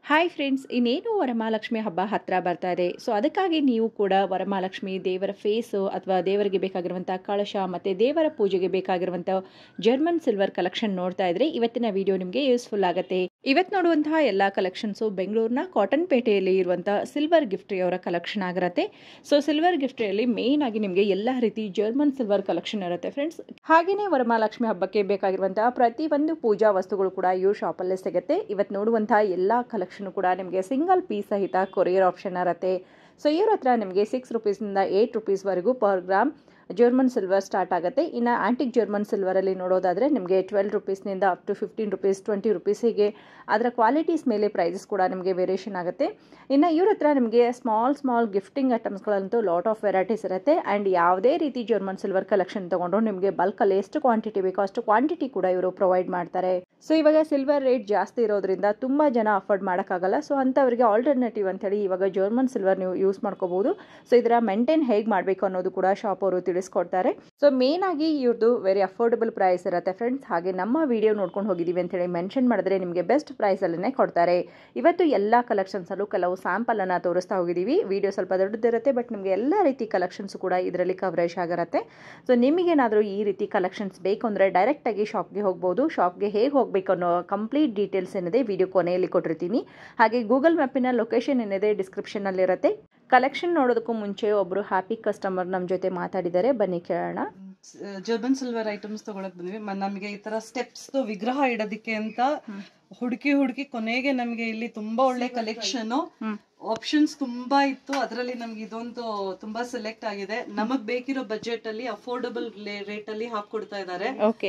Hi friends ಇನ್ನೇನು ವರಮಹಾಲಕ್ಷ್ಮಿ ಹಬ್ಬ ಹತ್ತಿರ ಬರ್ತಾ ಇದೆ ಸೊ ಅದಕ್ಕಾಗಿ ನೀವು ಕೂಡ ವರಮಹಾಲಕ್ಷ್ಮಿ ದೇವರ ಫೇಸು ಅಥವಾ ದೇವರಿಗೆ ಬೇಕಾಗಿರುವಂಥ ಕಳಶ ಮತ್ತು ದೇವರ ಪೂಜೆಗೆ ಬೇಕಾಗಿರುವಂಥ ಜರ್ಮನ್ ಸಿಲ್ವರ್ ಕಲೆಕ್ಷನ್ ನೋಡ್ತಾ ಇದ್ರೆ ಇವತ್ತಿನ ವಿಡಿಯೋ ನಿಮಗೆ ಯೂಸ್ಫುಲ್ ಆಗುತ್ತೆ ಇವತ್ತು ನೋಡುವಂತಹ ಎಲ್ಲ ಕಲೆಕ್ಷನ್ಸು ಬೆಂಗಳೂರಿನ ಕಾಟನ್ ಪೇಟೆಯಲ್ಲಿ ಇರುವಂಥ ಸಿಲ್ವರ್ ಗಿಫ್ಟ್ರಿಯವರ ಕಲೆಕ್ಷನ್ ಆಗಿರುತ್ತೆ ಸೊ ಸಿಲ್ವರ್ ಗಿಫ್ಟ್ರಿಯಲ್ಲಿ ಮೇಯ್ನ್ ಆಗಿ ನಿಮಗೆ ಎಲ್ಲ ರೀತಿ ಜರ್ಮನ್ ಸಿಲ್ವರ್ ಕಲೆಕ್ಷನ್ ಇರುತ್ತೆ ಫ್ರೆಂಡ್ಸ್ ಹಾಗೆಯೇ ವರಮಹಾಲಕ್ಷ್ಮಿ ಹಬ್ಬಕ್ಕೆ ಬೇಕಾಗಿರುವಂತಹ ಪ್ರತಿಯೊಂದು ಪೂಜಾ ವಸ್ತುಗಳು ಕೂಡ ಇವ್ರ ಶಾಪಲ್ಲೇ ಸಿಗುತ್ತೆ ಇವತ್ತು ನೋಡುವಂತಹ ಎಲ್ಲ ಕಲೆಕ್ಷನ್ ಕೂಡ ನಿಮಗೆ ಸಿಂಗಲ್ ಪೀಸ್ ಸಹಿತ ಕೊರಿಯರ್ ಆಪ್ಷನ್ ಇರುತ್ತೆ ಸೊ ಇವ್ರ ಹತ್ರ ನಿಮಗೆ ಸಿಕ್ಸ್ ರುಪೀಸ್ನಿಂದ ಏಯ್ಟ್ ರುಪೀಸ್ವರೆಗೂ per gram German silver start ಆಗುತ್ತೆ ಇನ್ನು ಆ್ಯಂಟಿಕ್ ಜರ್ಮನ್ ಸಿಲ್ವರಲ್ಲಿ ನೋಡೋದಾದರೆ ನಿಮಗೆ ಟ್ವೆಲ್ ರುಪೀಸ್ನಿಂದ up to fifteen rupees twenty rupees ಹೀಗೆ ಅದರ ಕ್ವಾಲಿಟೀಸ್ ಮೇಲೆ ಪ್ರೈಸಸ್ ಕೂಡ ನಿಮಗೆ ವೇರಿಯೇಷನ್ ಆಗುತ್ತೆ ಇನ್ನು ಇವ್ರ ಹತ್ರ ನಿಮಗೆ ಸ್ಮಾಲ್ ಸ್ಮಾಲ್ ಗಿಫ್ಟಿಂಗ್ ಐಟಮ್ಸ್ಗಳಂತೂ ಲಾಟ್ ಆಫ್ ವೆರೈಟೀಸ್ ಇರುತ್ತೆ ಆ್ಯಂಡ್ ಯಾವುದೇ ರೀತಿ ಜರ್ಮನ್ ಸಿಲ್ವರ್ ಕಲೆಕ್ಷನ್ ತೊಗೊಂಡ್ರು ನಿಮಗೆ ಬಲ್ಕಲ್ಲಿ ಎಷ್ಟು ಕ್ವಾಂಟಿಟಿ ಬೇಕೋ ಅಷ್ಟು ಕ್ವಾಂಟಿಟಿ ಕೂಡ ಇವರು ಪ್ರೊವೈಡ್ ಮಾಡ್ತಾರೆ ಸೊ ಇವಾಗ ಸಿಲ್ವರ್ ರೇಟ್ ಜಾಸ್ತಿ ಇರೋದ್ರಿಂದ ತುಂಬ ಜನ ಅಫೋರ್ಡ್ ಮಾಡೋಕ್ಕಾಗಲ್ಲ ಸೊ ಅಂಥವರಿಗೆ ಆಲ್ಟರ್ನೇಟಿವ್ ಅಂತೇಳಿ ಇವಾಗ ಜರ್ಮನ್ ಸಿಲ್ವರ್ ನೀವು ಯೂಸ್ ಮಾಡ್ಕೋಬಹುದು ಸೊ ಇದರ ಮೇಂಟೈನ್ ಹೇಗೆ ಮಾಡಬೇಕು ಅನ್ನೋದು ಕೂಡ ಶಾಪ್ ಅವರು ತಿಳಿಸ್ಕೊಡ್ತಾರೆ ಸೊ ಮೇನ್ ಆಗಿ ಇವ್ರದ್ದು ವೆರಿ ಅಫೋರ್ಡಬಲ್ ಪ್ರೈಸ್ ಇರುತ್ತೆ ಫ್ರೆಂಡ್ಸ್ ಹಾಗೆ ನಮ್ಮ ವಿಡಿಯೋ ನೋಡ್ಕೊಂಡು ಹೋಗಿದ್ದೀವಿ ಅಂತೇಳಿ ಮೆನ್ಷನ್ ಮಾಡಿದ್ರೆ ನಿಮಗೆ ಬೆಸ್ಟ್ ಪ್ರೈಸಲ್ಲೇ ಕೊಡ್ತಾರೆ ಇವತ್ತು ಎಲ್ಲ ಕಲೆಕ್ಷನ್ಸಲ್ಲೂ ಕೆಲವು ಸ್ಯಾಂಪಲನ್ನು ತೋರಿಸ್ತಾ ಹೋಗಿದ್ದೀವಿ ವಿಡಿಯೋ ಸ್ವಲ್ಪ ದೊಡ್ಡದಿರುತ್ತೆ ಬಟ್ ನಿಮಗೆ ಎಲ್ಲ ರೀತಿ ಕಲೆಕ್ಷನ್ಸ್ ಕೂಡ ಇದರಲ್ಲಿ ಕವರೇಜ್ ಆಗಿರುತ್ತೆ ಸೊ ನಿಮಗೇನಾದರೂ ಈ ರೀತಿ ಕಲೆಕ್ಷನ್ಸ್ ಬೇಕು ಅಂದರೆ ಡೈರೆಕ್ಟಾಗಿ ಶಾಪ್ಗೆ ಹೋಗ್ಬೋದು ಶಾಪ್ಗೆ ಹೇಗೆ ಹೋಗಬೇಕು ಅನ್ನೋ ಕಂಪ್ಲೀಟ್ ಡೀಟೇಲ್ಸ್ ಏನಿದೆ ವಿಡಿಯೋ ಕೊನೆಯಲ್ಲಿ ಕೊಟ್ಟಿರ್ತೀನಿ ಹಾಗೆ ಗೂಗಲ್ ಮ್ಯಾಪಿನ ಲೊಕೇಶನ್ ಏನಿದೆ ಡಿಸ್ಕ್ರಿಪ್ಷನಲ್ಲಿರುತ್ತೆ ಕಲೆಕ್ಷನ್ ನೋಡೋದಕ್ಕೂ ಮುಂಚೆ ಒಬ್ಬರು ಹ್ಯಾಪಿ ಕಸ್ಟಮರ್ ನಮ್ಮ ಜೊತೆ ಮಾತಾಡಿದ್ದಾರೆ ಬನ್ನಿ ಕೇಳೋಣ ಜರ್ಮನ್ ಸಿಲ್ವರ್ ಐಟಮ್ಸ್ ತಗೊಳಕ್ ಬಂದ್ವಿ ಮ- ನಮಗೆ ಈ ತರ ಸ್ಟೆಪ್ಸ್ ವಿಗ್ರಹ ಇಡೋದಿಕ್ಕೆ ಅಂತ ಹುಡುಕಿ ಹುಡುಕಿ ಕೊನೆಗೆ ನಮಗೆ ಇಲ್ಲಿ ತುಂಬಾ ಒಳ್ಳೆ ಕಲೆಕ್ಷನ್ ಆಪ್ಷನ್ಸ್ ತುಂಬಾ ಇತ್ತು ಅದರಲ್ಲಿ ನಮ್ಗೆ ಇದೊಂದು ತುಂಬಾ ಸೆಲೆಕ್ಟ್ ಆಗಿದೆ ನಮಗ್ ಬೇಕಿರೋ ಬಜೆಟ್ ಅಲ್ಲಿ ಅಫೋರ್ಡಬಲ್ ರೇಟ್ ಅಲ್ಲಿ ಹಾಕೊಡ್ತಾ ಇದ್ದಾರೆ ಓಕೆ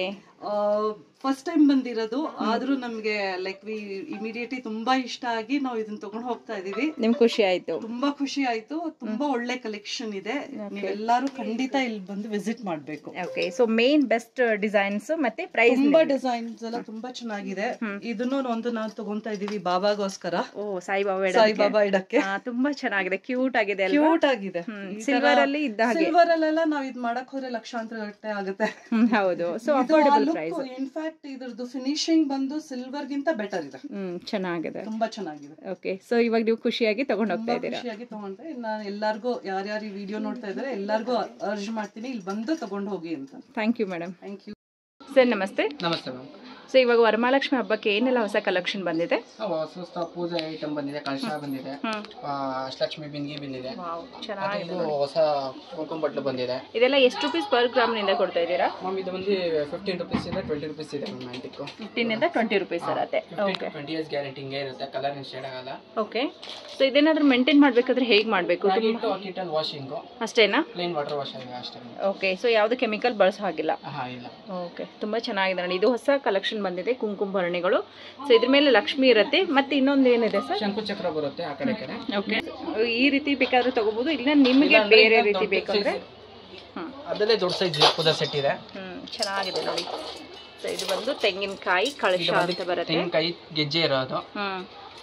ಫಸ್ಟ್ ಟೈಮ್ ಬಂದಿರೋದು ಆದ್ರೂ ನಮ್ಗೆ ಲೈಕ್ ವಿ ಇಮಿಡಿಯೇಟ್ಲಿ ತುಂಬಾ ಇಷ್ಟ ಆಗಿ ನಾವು ಇದನ್ನ ತಗೊಂಡ್ ಹೋಗ್ತಾ ಇದೀವಿ ನಿಮ್ಗೆ ಖುಷಿ ಆಯಿತು ತುಂಬಾ ಖುಷಿ ಆಯ್ತು ತುಂಬಾ ಒಳ್ಳೆ ಕಲೆಕ್ಷನ್ ಇದೆ ನೀವೆಲ್ಲರೂ ಖಂಡಿತ ಇಲ್ಲಿ ಬಂದು ವಿಸಿಟ್ ಮಾಡ್ಬೇಕು okay so main best designs ಮತ್ತೆ ಪ್ರೈಸ್ ತುಂಬಾ ಡಿಸೈನ್ಸ್ ಎಲ್ಲ ತುಂಬಾ ಚೆನ್ನಾಗಿದೆ ಇದನ್ನು ಒಂದು ನಾವು ತಗೊಂತಾ ಇದೀವಿ ಬಾಬಾಗೋಸ್ಕರ ಓ ಸಾಯಿಬಾಬಾ ಸಾಯಿಬಾಬಾ ಇಡಕ್ಕೆ ತುಂಬಾ ಚೆನ್ನಾಗಿದೆ ಕ್ಯೂಟ್ ಆಗಿದೆ ಅಲ್ವಾ ಕ್ಯೂಟ್ ಆಗಿದೆ ಸಿಲ್ವರ್ ಅಲ್ಲಿ ಇದ್ದ ಹಾಗೆ ಸಿಲ್ವರ್ ಅಲ್ಲೆಲ್ಲ ನಾವ್ ಇದ್ ಮಾಡಕ್ ಹೋದ್ರೆ ಲಕ್ಷಾಂತರ ಗಟ್ಟೆ ಆಗುತ್ತೆ ಹ್ಮ್, ಹೌದು ಸೊ ಅಫೋರ್ಡಬಲ್ ಪ್ರೈಸ್ ಇನ್ಫ್ಯಾಕ್ಟ್ ಇದ್ರದ್ದು ಫಿನಿಶಿಂಗ್ ಬಂದು ಸಿಲ್ವರ್ ಗಿಂತ ಬೆಟರ್ ಇದೆ ಹ್ಮ್ ಚೆನ್ನಾಗಿದೆ ತುಂಬಾ ಚೆನ್ನಾಗಿದೆ ಓಕೆ ಸೊ ಇವಾಗ ನೀವು ಖುಷಿಯಾಗಿ ತಗೊಂಡ್ ಹೋಗ್ತಾ ತುಂಬಾ ಇದ್ದೀರಾ ಖುಷಿಯಾಗಿ ತಗೊಂಡ್ರೆ ನಾನು ಎಲ್ಲಾರ್ಗೂ ಯಾರ್ಯಾರು ಈ ವಿಡಿಯೋ ನೋಡ್ತಾ ಇದಾರೆ ಎಲ್ಲಾರ್ಗೂ ಅರ್ಜ್ ಮಾಡ್ತೀನಿ ಇಲ್ಲಿ ಬಂದು ತಗೊಂಡ್ ಹೋಗಿ ಅಂತ thank you madam thank you sir ನಮಸ್ತೆ ನಮಸ್ತೆ ಮ್ಯಾಮ್ ಸೊ ಇವಾಗ ವರಮಹಾಲಕ್ಷ್ಮಿ ಹಬ್ಬಕ್ಕೆ ಏನೆಲ್ಲ ಹೊಸ ಕಲೆಕ್ಷನ್ ಬಂದಿದೆ ಹೊಸ ಹೊಸ ಪೂಜೆ ಐಟಮ್ ಬಂದಿದೆ ಕಳಶ ಬಂದಿದೆ ಹ್ಮ್ ಆ, ಅಷ್ಟಲಕ್ಷ್ಮಿ ಬಿಂದಿಗೆ ಬಂದಿದೆ ವಾವ್ ಮತ್ತೆ ಚೆನ್ನಾಗಿದೆ ಇದು ಹೊಸ ಕುಂಕುಮ ಬಟ್ಲು ಬಂದಿದೆ ಇದೆಲ್ಲ ಎಷ್ಟು ರುಪೀಸ್ ಪರ್ ಗ್ರಾಮ್ ನಿಂದ ಕೊಡ್ತಾ ಇದ್ದೀರಾ ಮ್ಯಾಮ್ ಇದು ಬಂದು ಫಿಫ್ಟೀನ್ ರುಪೀಸ್ ಇಂದ ಟ್ವೆಂಟಿ ರುಪೀಸ್ ಇದೆ ಮ್ಯಾಮ್ ಆಂಟಿಕ್ ಫಿಫ್ಟೀನ್ ಇಂದ ಟ್ವೆಂಟಿ ರುಪೀಸ್ ಇರತ್ತೆ fifteen to twenty years guarantee ಹಿಂಗೆ ಇರುತ್ತೆ ಕಲರ್ ಏನು ಶೇಡ್ ಆಗಲ್ಲ ಓಕೆ ಸೊ ಇದೇನಾದ್ರೂ ಮೇಂಟೈನ್ ಮಾಡಬೇಕಾದ್ರೆ ಹೇಗೆ ಮಾಡಬೇಕು ಹಾಗಿಟ್ಟು ಹಾಕಿಟ್ಟಲ್ಲಿ ವಾಷಿಂಗು ಅಷ್ಟೇನಾ ಪ್ಲೇನ್ ವಾಟರ್ ವಾಶ್ ಆಗಿದೆ ಅಷ್ಟೇ ಓಕೆ ಸೊ ಯಾವುದು ಕೆಮಿಕಲ್ ಬಳಸೋ ಹಾಗಿಲ್ಲ ಹಾಂ ಇಲ್ಲ ಓಕೆ ತುಂಬ ಚೆನ್ನಾಗಿದೆ ನೋಡಿ ಇದು ಹೊಸ ಕಲೆಕ್ಷನ್ ಬಂದಿದೆ ಕುಂಕುಮ ಭರಣಿಗಳು ಸೊ ಇದ್ರ ಮೇಲೆ ಲಕ್ಷ್ಮಿ ಇರುತ್ತೆ ಮತ್ತೆ ಇನ್ನೊಂದು ಏನಿದೆ ಸರ್ ಶಂಕು ಚಕ್ರ ಬರುತ್ತೆ ಆ ಕಡೆ ಈ ಕಡೆ ಓಕೆ ಈ ರೀತಿ ಬೇಕಾದ್ರೂ ತಗೋಬಹುದು ಇಲ್ಲ ನಿಮಗೆ ಬೇರೆ ರೀತಿ ಬೇಕಂದ್ರೆ ಹ್ಮ್ ಅದರಲ್ಲೇ ದೊಡ್ಡ ಸೈಜ್ ಪೂಜಾ ಸೆಟ್ ಇದೆ ಹ್ಮ್ ಚೆನ್ನಾಗಿದೆ ನೋಡಿ ಸೊ ಇದು ಬಂದು ತೆಂಗಿನಕಾಯಿ ಕಳಶ ಅಂತ ಬರುತ್ತೆ ತೆಂಗಿನಕಾಯಿ ಗೆಜ್ಜೆ ಇರೋದು ಹ್ಮ್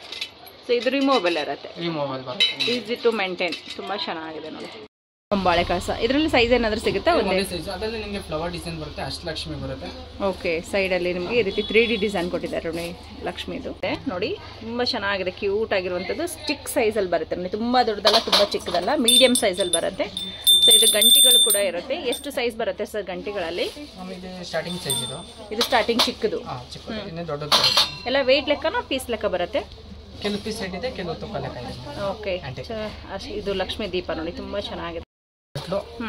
ಸೊ ಇದು ರಿಮೂವಬಲ್ ಇರುತ್ತೆ ಈ ಮೊಬೈಲ್ ಬರುತ್ತೆ ಈಸಿ ಟು ಮೇಂಟೈನ್ ತುಂಬಾ ಚೆನ್ನಾಗಿದೆ ನೋಡಿ ಕಂಬಾಳೆ ಕಳಸ ಇದರಲ್ಲಿ ಸೈಜ್ ಏನಾದರೂ ಸಿಗುತ್ತಾ ಒಂದೇ ಒಂದೇ ಸೈಜ್ ಅದರಲ್ಲಿ ನಿಮಗೆ ಫ್ಲವರ್ ಡಿಸೈನ್ ಬರುತ್ತೆ ಅಷ್ಟಲಕ್ಷ್ಮಿ ಬರುತ್ತೆ ಓಕೆ ಸೈಡಲ್ಲಿ ನಿಮಗೆ ಈ ರೀತಿ ತ್ರೀ ಡಿ ಡಿಸೈನ್ ಕೊಟ್ಟಿದ್ದಾರೆ ನೋಡಿ ಲಕ್ಷ್ಮಿದು ಮತ್ತೆ ನೋಡಿ ತುಂಬ ಚೆನ್ನಾಗಿದೆ ಕ್ಯೂಟ್ ಆಗಿರುವಂಥದ್ದು ಸ್ಟಿಕ್ ಸೈಜಲ್ಲಿ ಬರುತ್ತೆ ನೋಡಿ ತುಂಬ ದೊಡ್ಡದಲ್ಲ ತುಂಬ ಚಿಕ್ಕದಲ್ಲ ಮೀಡಿಯಂ ಸೈಜಲ್ಲಿ ಬರುತ್ತೆ ಸೊ ಇದು ಗಂಟಿಗಳು ಕೂಡ ಇರುತ್ತೆ ಎಷ್ಟು ಸೈಜ್ ಬರುತ್ತೆ ಸರ್ ಗಂಟಿಗಳಲ್ಲಿ ನಮಗೆ ಸ್ಟಾರ್ಟಿಂಗ್ ಸೈಜ್ ಇದು ಇದು ಸ್ಟಾರ್ಟಿಂಗ್ ಚಿಕ್ಕದು ಹಾಂ ಚಿಕ್ಕದು ಇನ್ನೇ ದೊಡ್ಡದು ಬರುತ್ತೆ ಎಲ್ಲ ವೆಯ್ಟ್ ಲೆಕ್ಕನ ಪೀಸ್ ಲೆಕ್ಕ ಬರುತ್ತೆ ಕೆಲವು ಪೀಸ್ ಸೆಟ್ ಇದೆ ಕೆಲವು ತುಪ್ಪ ಲೆಕ್ಕ ಇದೆ ಓಕೆ Antique. ಅಷ್ಟು ಇದು ಲಕ್ಷ್ಮೀ ದೀಪ ನೋಡಿ ತುಂಬ ಚೆನ್ನಾಗಿದೆ ಬಟ್ಲು ಹ್ಞೂ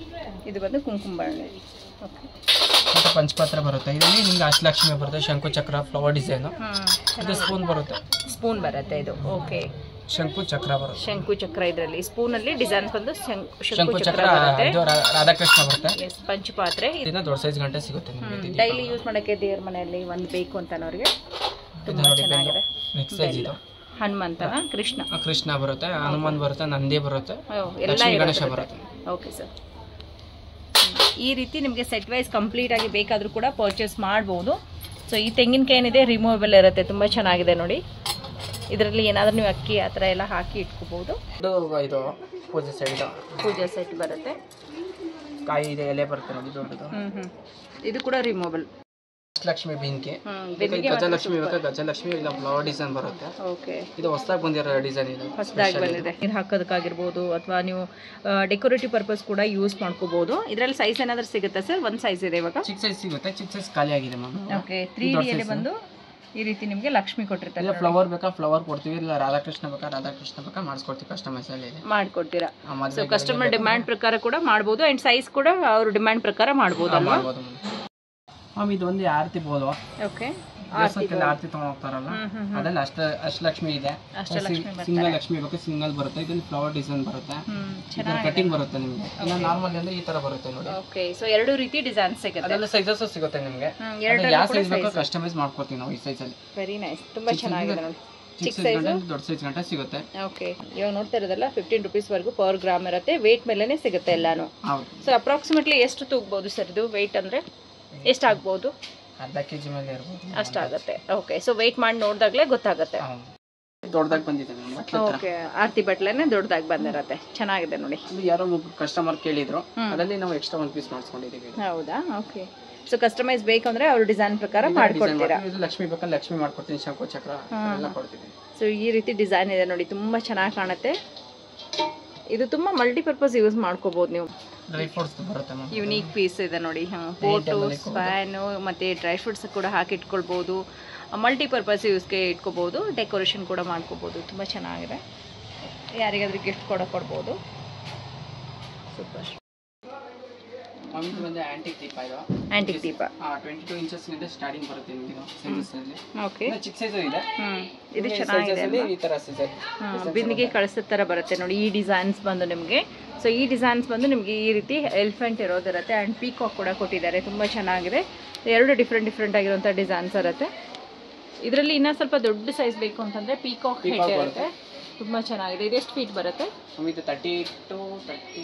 ಇದು ಬಂದು ಕುಂಕುಮ ಬಳ್ಳಿ ಓಕೆ ಮತ್ತೆ ಪಂಚಪಾತ್ರ ಬರುತ್ತೆ ಇದರಲ್ಲಿ ನಿಮ್ಗೆ ಅಷ್ಟಲಕ್ಷ್ಮಿ ಬರುತ್ತೆ ಶಂಕು ಚಕ್ರ ಫ್ಲವರ್ ಡಿಸೈನು ಹ್ಞೂ ಇದು ಸ್ಪೂನ್ ಬರುತ್ತೆ ಸ್ಪೂನ್ ಬರುತ್ತೆ ಇದು ಓಕೆ ಶಂಕು ಚಕ್ರ ಬರುತ್ತೆ ಶಂಕು ಚಕ್ರ ಇದರಲ್ಲಿ ಸ್ಪೂನಲ್ಲಿ ಡಿಸೈನ್ ಬಂದು ಶಂಕು ಶಂಕು ಶಂಕು ಚಕ್ರ ಚಕ್ರ ಬರುತ್ತೆ ಇದು ರಾ- ರಾಧಾಕೃಷ್ಣ ಬರುತ್ತೆ ಎಸ್ ಪಂಚಪಾತ್ರೆ ಇದನ್ನ ದೊಡ್ಡ ಸೈಜ್ ಗಂಟೆ ಸಿಗುತ್ತೆ ನಿಮಗೆ ಇದು ಡೈಲಿ ಯೂಸ್ ಮಾಡೋಕ್ಕೆ ದೇವ್ರ ಮನೆಯಲ್ಲಿ ಒಂದು ಬೇಕು ಅಂತ ಅನ್ನೋರಿಗೆ ಇದು ತುಂಬ ನೋಡಿ ಚೆನ್ನಾಗಿದೆ ನೆಕ್ಸ್ಟ್ ಸೈಜ್ ಇದು ಹನುಮಂತನ ಕೃಷ್ಣ ಆ, ಕೃಷ್ಣ ಬರುತ್ತೆ ಹನುಮಾನ್ ಬರುತ್ತೆ ನಂದಿ ಬರುತ್ತೆ ಓ, ಎಲ್ಲ ಲಕ್ಷ್ಮೀ ಗಣೇಶ ಇರುತ್ತೆ. ಬರುತ್ತೆ ಓಕೆ ಸರ್ ಈ ರೀತಿ ನಿಮಗೆ ಸೆಟ್ ವೈಸ್ ಕಂಪ್ಲೀಟ್ ಆಗಿ ಬೇಕಾದರೂ ಕೂಡ ಪರ್ಚೇಸ್ ಮಾಡ್ಬೋದು ಸೊ ಈ ತೆಂಗಿನಕಾಯಿ ಏನಿದೆ ರಿಮೂವಬಲ್ ಇರುತ್ತೆ ತುಂಬ ಚೆನ್ನಾಗಿದೆ ನೋಡಿ ಇದರಲ್ಲಿ ಏನಾದರೂ ನೀವು ಅಕ್ಕಿ ಆ ಥರ ಎಲ್ಲ ಹಾಕಿ ಇಟ್ಕೋಬೋದು ಇದು ಇದು ಪೂಜೆ ಸೈಡ್ ಪೂಜೆ ಸೆಟ್ ಬರುತ್ತೆ ಕಾಯಿ ಇದೆ ಎಲೆ ಬರುತ್ತೆ ನೋಡಿ ದೊಡ್ಡದು ಹ್ಞೂ ಹ್ಞೂ ಇದು ಕೂಡ ರಿಮೂವಬಲ್ ಲಕ್ಷ್ಮಿ ಬಿಂಕಿ ಹ್ಮ್ ಗಜಲಕ್ಷ್ಮಿ ಬೇಕಾ ಗಜಲಕ್ಷ್ಮಿ ಇಲ್ಲ ಫ್ಲವರ್ ಡಿಸೈನ್ ಬರುತ್ತೆ ಓಕೆ ಇದು ಹೊಸದಾಗಿ ಬಂದಿರೋ ಡಿಸೈನ್ ಇದು ಹೊಸದಾಗಿ ಬಂದಿದೆ ನೀರು ಹಾಕೋದಕ್ಕಾಗಿರ್ಬೋದು ಅಥವಾ ನೀವು ಡೆಕೋರೇಟಿವ್ ಪರ್ಪಸ್ ಕೂಡ ಯೂಸ್ ಮಾಡ್ಕೋಬಹುದು ಇದರಲ್ಲಿ ಸೈಜ್ ಏನಾದರೂ ಸಿಗುತ್ತಾ ಸರ್ ಒಂದು ಸೈಜ್ ಇದೆ ಇವಾಗ ಚಿಕ್ಕ ಸೈಜ್ ಸಿಗುತ್ತೆ ಚಿಕ್ಕ ಸೈಜ್ ಖಾಲಿ ಆಗಿದೆ ಮ್ಯಾಮ್ ಓಕೆ ತ್ರೀ ಡಿಯಲ್ಲಿ ಬಂದು ಈ ರೀತಿ ನಿಮಗೆ ಲಕ್ಷ್ಮಿ ಕೊಟ್ಟಿರ್ತಾರೆ ಇಲ್ಲ ಫ್ಲವರ್ ಬೇಕಾ ಫ್ಲವರ್ ಕೊಡ್ತೀವಿ ಇಲ್ಲ ರಾಧಾಕೃಷ್ಣ ಬೇಕಾ ರಾಧಾಕೃಷ್ಣ ಬೇಕಾ ಮಾಡಿಸ್ಕೊಡ್ತೀವಿ ಕಸ್ಟಮೈಸ್ ಅಲ್ಲಿ ಇದೆ ಮಾಡ್ಕೊಡ್ತೀರಾ ಆ, ಸೊ ಮದ್ವೆಗೆ ಕಸ್ಟಮರ್ ಡಿಮ್ಯಾಂಡ್ ಪ್ರಕಾರ ಕೂಡ ಮಾಡ್ಬೋದು ಅಂಡ್ ಸೈಜ್ ಕೂಡ ಅವ್ರ ಡಿಮ್ಯಾಂಡ್ ಪ್ರಕಾರ ಮಾಡ್ಬೋದು ಅಲ್ವಾ ಮಾಡ್ಬೋದು ಮ್ಯಾಮ್ ಇದು ಒಂದು ಆರತಿ ಬೋದು ಓಕೆ ದೇವಸ್ಥಾನಕ್ಕೆಲ್ಲ ಆರತಿ ತಗೊಂಡ್ ಹೋಗ್ತಾರಲ್ಲ ಅದ್ರಲ್ಲಿ ಅಷ್ಟ ಅಷ್ಟಲಕ್ಷ್ಮಿ ಇದೆ ಸಿಂಗಲ್ ಲಕ್ಷ್ಮಿ ಬೇಕು ಸಿಂಗಲ್ ಬರುತ್ತೆ ಇದರಲ್ಲಿ ಫ್ಲವರ್ ಡಿಸೈನ್ ಬರುತ್ತೆ ಹ್ಮ್ ಇದರ ಕಟಿಂಗ್ ಬರುತ್ತೆ ನಿಮಗೆ ಇನ್ನು ನಾರ್ಮಲ್ ಅಂದ್ರೆ ಈ ತರ ಬರುತ್ತೆ ನೋಡಿ ಓಕೆ ಸೊ ಎರಡು ರೀತಿ ಡಿಸೈನ್ ಸಿಗುತ್ತೆ ಅದೆಲ್ಲ ಸೈಜಸ್ ಸಿಗುತ್ತೆ ನಿಮಗೆ ಹ್ಮ್, ಅದು ಯಾವ ಸೈಜ್ ಬೇಕೋ ಕಸ್ಟಮೈಸ್ ಮಾಡ್ಕೊಡ್ತೀವಿ ನಾವು ಈ ಸೈಜ್ ಅಲ್ಲಿ ವೆರಿ ನೈಸ್ ತುಂಬಾ ಚೆನ್ನಾಗಿದೆ ನೋಡಿ ಚಿಕ್ಕ ಸೈಜ್ ಗಂಟೆ ದೊಡ್ಡ ಸೈಜ್ ಗಂಟೆ ಸಿಗುತ್ತೆ ಓಕೆ ಇವಾಗ ನೋಡ್ತಾ ಇರೋದಲ್ಲ ಫಿಫ್ಟೀನ್ ರುಪೀಸ್ವರೆಗೂ ಪರ್ ಗ್ರಾಮ್ ಇರುತ್ತೆ ವೇಟ್ ಮೇಲೆನೆ ಸಿಗುತ್ತೆ ಎಲ್ಲಾನು ಹೌದು ಸೊ ಅಪ್ರಾಕ್ಸಿಮೇಟ್ಲಿ ಎಷ್ಟು ತೂಗ್ಬೋದು ಸರ್ ಇದು ವೆಯ್ಟ್ ಅಂದರೆ ಎಷ್ಟಾಗ್ಬೋದು ಅರ್ಧ ಕೆ ಜಿ ಮೇಲೆ ಇರ್ಬೋದು ಅಷ್ಟಾಗುತ್ತೆ ಓಕೆ ಸೊ ವೆಯ್ಟ್ ಮಾಡಿ ನೋಡಿದಾಗಲೇ ಗೊತ್ತಾಗುತ್ತೆ ಹೌದು. ದೊಡ್ಡದಾಗಿ ಬಂದಿದೆ ಮ್ಯಾಮ್ ಬಟ್ಲೆ ಹತ್ರ ಓಕೆ ಆರ್ತಿ ಬಟ್ಲೆನೆ ದೊಡ್ಡದಾಗಿ ಬಂದಿರತ್ತೆ ಚೆನ್ನಾಗಿದೆ ನೋಡಿ ಇದು ಯಾರೋ ಒಬ್ಬ ಕಸ್ಟಮರ್ ಕೇಳಿದ್ರು ಅದರಲ್ಲಿ ನಾವು ಎಕ್ಸ್ಟ್ರಾ ಒಂದು ಪೀಸ್ ಮಾಡಿಸ್ಕೊಂಡಿದ್ದೀವಿ ಹೌದಾ ಓಕೆ ಸೊ ಕಸ್ಟಮೈಸ್ ಬೇಕಂದ್ರೆ ಅವ್ರ ಡಿಸೈನ್ ಪ್ರಕಾರ ಡಿಸೈನ್ ಮಾಡ್ಕೊಡ್ತೀರಾ ಇದು ಲಕ್ಷ್ಮಿ ಬೇಕಾ ಲಕ್ಷ್ಮಿ ಮಾಡ್ಕೊಡ್ತೀನಿ ಶಂಕು ಚಕ್ರ ಎಲ್ಲ ಕೊಡ್ತೀನಿ ಸೊ ಈ ರೀತಿ ಡಿಸೈನ್ ಇದೆ ನೋಡಿ ತುಂಬ ಚೆನ್ನಾಗಿ ಕಾಣುತ್ತೆ ಇದು ತುಂಬ ಮಲ್ಟಿಪರ್ಪಸ್ ಯೂಸ್ ಮಾಡ್ಕೋಬೋದು ನೀವು ಡ್ರೈ ಫ್ರೂಟ್ಸ್ ಬರುತ್ತೆ ಮ್ಯಾಮ್ ಯುನೀಕ್ ಪೀಸ್ ಇದೆ ನೋಡಿ ಫೋಟೋ ಸ್ಪ್ಯಾನು ಮತ್ತು ಡ್ರೈ ಫ್ರೂಟ್ಸ್ ಕೂಡ ಹಾಕಿ ಇಟ್ಕೊಳ್ಬೋದು ಮಲ್ಟಿಪರ್ಪಸ್ ಯೂಸ್ಗೆ ಇಟ್ಕೋಬೋದು ಡೆಕೋರೇಷನ್ ಕೂಡ ಮಾಡ್ಕೋಬೋದು ತುಂಬ ಚೆನ್ನಾಗಿದೆ ಯಾರಿಗಾದ್ರೂ ಗಿಫ್ಟ್ ಕೂಡ ಕೊಡ್ಬೋದು ಸೂಪರ್ ಮ್ಯಾಮ್ ಇದು ಬಂದು ಆಂಟಿಕ್ ದೀಪ ಇದು ಆ್ಯಂಟಿಕ್ ದೀಪ ಟ್ವೆಂಟಿ ಟೂ ಇಂಚಸ್ ಇಂದ ಸ್ಟಾರ್ಟಿಂಗ್ ಬರುತ್ತೆ ನಿಮಗೆ ಸೈಜಸ್ ಅಲ್ಲಿ ಓಕೆ ಇನ್ನು ಚಿಕ್ಕ ಸೈಜ್ ಇದೆ ಹ್ಞೂ ಇದು Sizes ಚೆನ್ನಾಗಿದೆ ಅಲ್ಲಿ ಈ ತರ ಸೈಜ್ ಹ್ಮ್, ಬಿಂದಿಗೆ ಕಳಿಸೋ ಥರ ಬರುತ್ತೆ ನೋಡಿ ಈ ಡಿಸೈನ್ಸ್ ಬಂದು ನಿಮಗೆ ಸೊ ಈ ಡಿಸೈನ್ಸ್ ಬಂದು ನಿಮಗೆ ಈ ರೀತಿ ಎಲಿಫೆಂಟ್ ಇರೋದಿರುತ್ತೆ ಆ್ಯಂಡ್ ಪೀಕಾಕ್ ಕೂಡ ಕೊಟ್ಟಿದ್ದಾರೆ ತುಂಬ ಚೆನ್ನಾಗಿದೆ ಎರಡು ಡಿಫ್ರೆಂಟ್ ಡಿಫ್ರೆಂಟ್ ಆಗಿರುವಂಥ ಡಿಸೈನ್ಸ್ ಇರುತ್ತೆ ಇದರಲ್ಲಿ ಇನ್ನೂ ಸ್ವಲ್ಪ ದೊಡ್ಡ ಸೈಜ್ ಬೇಕು ಅಂತಂದರೆ ಪೀಕಾಕ್ ಹೆಡ್ ಇರುತ್ತೆ ತುಂಬ ಚೆನ್ನಾಗಿದೆ ಇದು ಎಷ್ಟು ಫೀಟ್ ಬರುತ್ತೆ ಇದು ತರ್ಟಿ ಟು ತರ್ಟಿ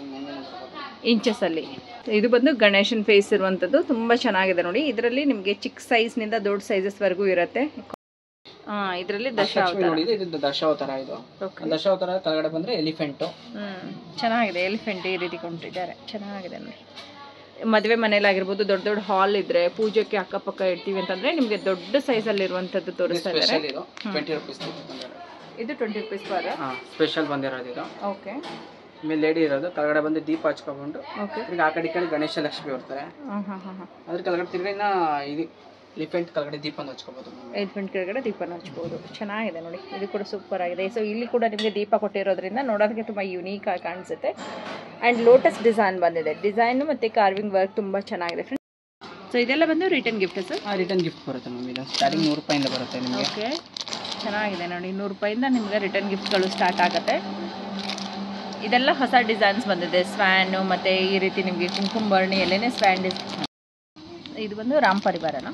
ಇಂಚಸಲ್ಲಿ ಇದು ಬಂದು ಗಣೇಶನ್ ಫೇಸ್ ಇರುವಂಥದ್ದು ತುಂಬ ಚೆನ್ನಾಗಿದೆ ನೋಡಿ ಇದರಲ್ಲಿ ನಿಮಗೆ ಚಿಕ್ಕ ಸೈಜ್ನಿಂದ ದೊಡ್ಡ ಸೈಜಸ್ವರೆಗೂ ಇರುತ್ತೆ ಹಾಂ ಇದರಲ್ಲಿ ದಶ ಲಕ್ಷ್ಮಿ ನೋಡಿದ್ರೆ ಇದು ದಶಾವತಾರ ಇದು ಓಕೆ ದಶಾವತಾರ ಕೆಳಗಡೆ ಬಂದ್ರೆ ಎಲಿಫೆಂಟು ಹ್ಮ್ ಚೆನ್ನಾಗಿದೆ ಎಲಿಫೆಂಟ್ ಈ ರೀತಿ ಕೊಂಡಿದ್ದಾರೆ ಚೆನ್ನಾಗಿದೆ ನೋಡಿ ಮದುವೆ ಮನೇಲಾಗಿರ್ಬೋದು ದೊಡ್ಡ ದೊಡ್ಡ ಹಾಲ್ ಇದ್ರೆ ಪೂಜೆಗೆ ಅಕ್ಕಪಕ್ಕ ಇಡ್ತೀವಿ ಅಂತಂದ್ರೆ ನಿಮಗೆ ದೊಡ್ಡ ಸೈಜಲ್ಲಿ ಇರುವಂಥದ್ದು ತೋರಿಸ್ತಾ ಇದ್ದಾರೆ ಸ್ಪೆಷಲ್ ಇದು ಟ್ವೆಂಟಿ ರುಪೀಸ್ ಇದು ಟ್ವೆಂಟಿ ರುಪೀಸ್ ಪರ್ ಹಾಂ ಸ್ಪೆಷಲ್ ಬಂದಿರೋದು ಇದು ಓಕೆ ಆಮೇಲೆ ಲೇಡಿ ಇರೋದು ಕೆಳಗಡೆ ಬಂದು ದೀಪ ಹಚ್ಕೊಂಡು ಓಕೆ ಈಗ ಆ ಕಡೆ ಈ ಕಡೆ ಗಣೇಶ ಲಕ್ಷ್ಮಿ ಬರ್ತಾರೆ ಹಾಂ ಹಾಂ ಹಾಂ ಹಾಂ ಅದ್ರ ಕೆಳಗಡೆ ತಿರ್ಗಿ ಇನ್ನ ಇದು ಎಲಿಫೆಂಟ್ ಕೆಳಗಡೆ ದೀಪ ಹಚ್ಕೋಬಹುದು ಎಲಿಫೆಂಟ್ ಕೆಳಗಡೆ ದೀಪನ ಹಚ್ಬೋದು ಚೆನ್ನಾಗಿದೆ ನೋಡಿ ಇದು ಕೂಡ ಸೂಪರ್ ಆಗಿದೆ ಸೊ ಇಲ್ಲಿ ಕೂಡ ನಿಮಗೆ ದೀಪ ಕೊಟ್ಟಿರೋದ್ರಿಂದ ನೋಡೋದಕ್ಕೆ ತುಂಬ ಯುನೀಕ್ ಆಗಿ ಕಾಣಿಸುತ್ತೆ ಆ್ಯಂಡ್ ಲೋಟಸ್ ಡಿಸೈನ್ ಬಂದಿದೆ ಡಿಸೈನ್ ಮತ್ತು ಕಾರ್ವಿಂಗ್ ವರ್ಕ್ ತುಂಬ ಚೆನ್ನಾಗಿದೆ ಫ್ರೆಂಡ್ಸ್ ಸೊ ಇದೆಲ್ಲ ಬಂದು ರಿಟರ್ನ್ ಗಿಫ್ಟ್ ಸರ್ ಆ ರಿಟರ್ನ್ ಗಿಫ್ಟ್ ಬರುತ್ತೆ ಮ್ಯಾಮ್ ಇದು ಸ್ಟಾರ್ಟಿಂಗ್ ನೂರು ರೂಪಾಯಿಂದ ಬರುತ್ತೆ ನಿಮಗೆ ಓಕೆ ಚೆನ್ನಾಗಿದೆ ನೋಡಿ ನೂರು ರೂಪಾಯಿಂದ ನಿಮಗೆ ರಿಟರ್ನ್ ಗಿಫ್ಟ್ಗಳು ಸ್ಟಾರ್ಟ್ ಆಗುತ್ತೆ ಇದೆಲ್ಲ ಹೊಸ ಡಿಸೈನ್ಸ್ ಬಂದಿದೆ ಸ್ವ್ಯಾನು ಮತ್ತು ಈ ರೀತಿ ನಿಮಗೆ ಕುಂಕುಮ ಭರಣಿಯಲ್ಲೇ ಸ್ವ್ಯಾನ್ ಡಿಸ್ ಇದು ಬಂದು ರಾಮ್ ಪರಿವಾರನ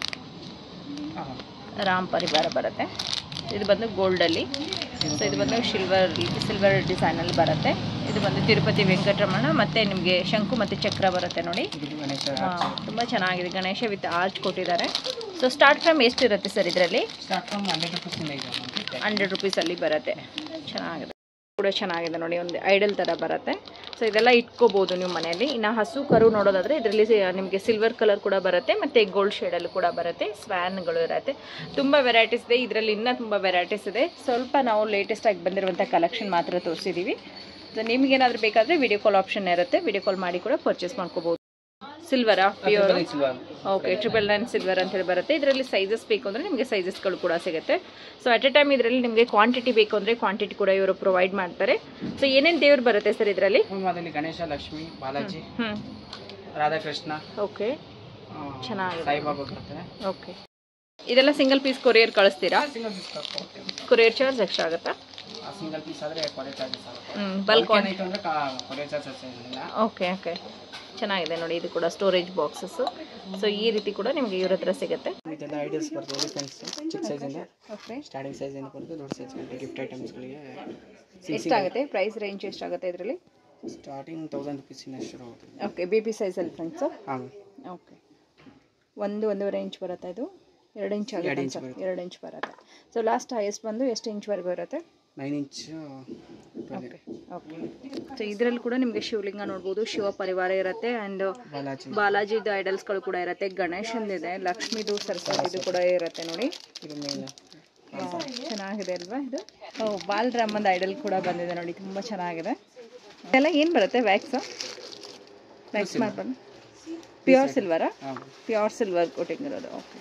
ರಾಮ್ ಪರಿವಾರ ಬರುತ್ತೆ ಇದು ಬಂದು ಗೋಲ್ಡಲ್ಲಿ ಸೊ ಇದು ಬಂದು ಸಿಲ್ವರ್ ಸಿಲ್ವರ್ ಡಿಸೈನಲ್ಲಿ ಬರುತ್ತೆ ಇದು ಬಂದು ತಿರುಪತಿ ವೆಂಕಟರಮಣ ಮತ್ತು ನಿಮಗೆ ಶಂಕು ಮತ್ತು ಚಕ್ರ ಬರುತ್ತೆ ನೋಡಿ ಇದು ಗಣೇಶ ತುಂಬ ಚೆನ್ನಾಗಿದೆ ಗಣೇಶ ವಿತ್ ಆರ್ಚ್ ಕೊಟ್ಟಿದ್ದಾರೆ ಸೊ ಸ್ಟಾರ್ಟ್ ಫ್ರಮ್ ಎಷ್ಟಿರುತ್ತೆ ಸರ್ ಇದರಲ್ಲಿ ಸ್ಟಾರ್ಟ್ ಫ್ರಮ್ ಹಂಡ್ರೆಡ್ ರುಪೀಸಿಂದ ಇದೆ ಹಂಡ್ರೆಡ್ ರುಪೀಸಲ್ಲಿ ಬರುತ್ತೆ ಚೆನ್ನಾಗಿದೆ ಕೂಡ ಚೆನ್ನಾಗಿದೆ ನೋಡಿ ಒಂದು ಐಡಲ್ ಥರ ಬರುತ್ತೆ ಸೊ ಇದೆಲ್ಲ ಇಟ್ಕೋಬೋದು ನೀವು ಮನೆಯಲ್ಲಿ ಇನ್ನು ಹಸು ಕರು ನೋಡೋದಾದರೆ ಇದರಲ್ಲಿ ನಿಮಗೆ ಸಿಲ್ವರ್ ಕಲರ್ ಕೂಡ ಬರುತ್ತೆ ಮತ್ತು ಗೋಲ್ಡ್ ಶೇಡಲ್ಲೂ ಕೂಡ ಬರುತ್ತೆ ಸ್ವ್ಯಾನ್ಗಳು ಇರುತ್ತೆ ತುಂಬ ವೆರೈಟೀಸ್ ಇದೆ ಇದರಲ್ಲಿ ಇನ್ನೂ ತುಂಬ ವೆರೈಟೀಸ್ ಇದೆ ಸ್ವಲ್ಪ ನಾವು ಲೇಟೆಸ್ಟಾಗಿ ಬಂದಿರುವಂಥ ಕಲೆಕ್ಷನ್ ಮಾತ್ರ ತೋರಿಸಿದ್ದೀವಿ ಸೊ ನಿಮಗೇನಾದರೂ ಬೇಕಾದರೆ ವಿಡಿಯೋ ಕಾಲ್ ಆಪ್ಷನ್ ಇರುತ್ತೆ ವಿಡಿಯೋ ಕಾಲ್ ಮಾಡಿ ಕೂಡ ಪರ್ಚೇಸ್ ಮಾಡ್ಕೋಬೋದು ಸಿಲ್ವರಾ pure okay triple nine silver ಅಂತೇಳಿ ಬರುತ್ತೆ ಇದರಲ್ಲಿ ಸೈಜಸ್ ಬೇಕು ಅಂದರೆ ನಿಮಗೆ ಸೈಜಸ್ಗಳು ಕೂಡ ಸಿಗುತ್ತೆ ಸೊ ಅಟ್ ಎ ಟೈಮ್ ಇದರಲ್ಲಿ ನಿಮಗೆ ಕ್ವಾಂಟಿಟಿ ಬೇಕು ಅಂದರೆ ಕ್ವಾಂಟಿಟಿ ಕೂಡ ಇವರು ಪ್ರೊವೈಡ್ ಮಾಡ್ತಾರೆ ಸೊ ಏನೇನು ದೇವ್ರು ಬರುತ್ತೆ ಸರ್ ಇದರಲ್ಲಿ ಅದರಲ್ಲಿ ಗಣೇಶ ಲಕ್ಷ್ಮಿ ಬಾಲಾಜಿ ಹ್ಞೂ ರಾಧಾಕೃಷ್ಣ ಓಕೆ ಆ, ಚೆನ್ನಾಗಿದೆ ಸಾಯಿಬಾಬಾ ಬರ್ತಾರೆ ಓಕೆ ಇದೆಲ್ಲ ಸಿಂಗಲ್ ಪೀಸ್ ಕೊರಿಯರ್ ಕಳಿಸ್ತೀರಾ ಸಿಂಗಲ್ ಪೀಸ್ ಕೊಡ್ತೀವಿ ಕೊರಿಯರ್ ಚಾರ್ಜ್ ಎಕ್ಸ್ಟ್ರಾ ಆಗುತ್ತಾ ಆ ಸಿಂಗಲ್ ಪೀಸ್ ಆದರೆ ಕೊರಿಯರ್ ಚಾರ್ಜಸ್ ಆಗುತ್ತೆ ಹ್ಞೂ ಬಲ್ಕ್ ಏನಾಯ್ತು ಅಂದರೆ ಕೊರಿಯರ್ ಚಾರ್ಜಸ್ ಏನಿಲ್ಲ ಓಕೆ ಓಕೆ ಚೆನ್ನಾಗಿದೆ ನೋಡಿ ಇದು ಕೂಡ ಸ್ಟೋರೇಜ್ ಬಾಕ್ಸಸ್ಸು ಸೊ ಈ ರೀತಿ ಕೂಡ ನಿಮಗೆ ಇವ್ರ ಹತ್ರ ಸಿಗುತ್ತೆ ಇದೆಲ್ಲ ಐಡಿಯಾಸ್ ಬರ್ತದೆ ಎಲಿಫೆಂಟ್ಸ್ ಚಿಕ್ಕ ಸೈಜಿಂದ ಓಕೆ ಸ್ಟಾರ್ಟಿಂಗ್ ಸೈಜಿಂದ ಬರುತ್ತೆ ದೊಡ್ಡ ಸೈಜ್ ಗಿಫ್ಟ್ ಐಟಮ್ಸ್ಗಳಿಗೆ ಎಷ್ಟಾಗುತ್ತೆ ಪ್ರೈಸ್ ರೇಂಜ್ ಎಷ್ಟಾಗುತ್ತೆ ಇದರಲ್ಲಿ ಸ್ಟಾರ್ಟಿಂಗ್ ತೌಸಂಡ್ ರುಪೀಸಿಂದ ಶುರು ಆಗುತ್ತೆ ಓಕೆ ಬಿ ಪಿ ಸೈಜಲ್ಲಿ ಫ್ರೆಂಡ್ಸು ಹಾಂ ಓಕೆ ಒಂದು ಒಂದೂವರೆ ಇಂಚ್ ಬರುತ್ತೆ ಇದು ಎರಡು ಇಂಚ್ ಆಗುತ್ತೆ ಇಂಚ್ ಸರ್ ಎರಡು ಇಂಚ್ ಬರುತ್ತೆ ಸೊ ಲಾಸ್ಟ್ ಹೈಯೆಸ್ಟ್ ಬಂದು ಎಷ್ಟು ಇಂಚ್ವರೆಗೂ ಇರುತ್ತೆ ನೈನ್ ಇಂಚ್ ಇದರಲ್ಲಿ ಓಕೆ ಸೊ ಇದರಲ್ಲಿ ಕೂಡ ನಿಮಗೆ ಶಿವಲಿಂಗ ನೋಡ್ಬೋದು ಶಿವ ಪರಿವಾರ ಇರುತ್ತೆ ಆ್ಯಂಡ್ ಬಾಲಾಜಿ ಬಾಲಾಜಿದು ಐಡಲ್ಸ್ಗಳು ಕೂಡ ಇರುತ್ತೆ ಗಣೇಶಂದಿದೆ ಲಕ್ಷ್ಮಿದು ಸರಸ್ವತಿದು ಕೂಡ ಇರುತ್ತೆ ನೋಡಿ ಇದು ಮೇಲೆ ವಾವ್, ಚೆನ್ನಾಗಿದೆ ಅಲ್ವಾ ಇದು ಓ ಬಾಲರಾಮಂದು ಐಡಲ್ ಕೂಡ ಬಂದಿದೆ ನೋಡಿ ತುಂಬ ಚೆನ್ನಾಗಿದೆ ಇದೆಲ್ಲ ಏನು ಬರುತ್ತೆ ವ್ಯಾಕ್ಸ್ ವ್ಯಾಕ್ಸ್ ಮಾಡ್ಬಂದು ಪ್ಯೂರ್ ಸಿಲ್ವರಾ ಹಾಂ ಪ್ಯೂರ್ ಸಿಲ್ವರ್ ಕೋಟಿಂಗ್ ಇರೋದು ಓಕೆ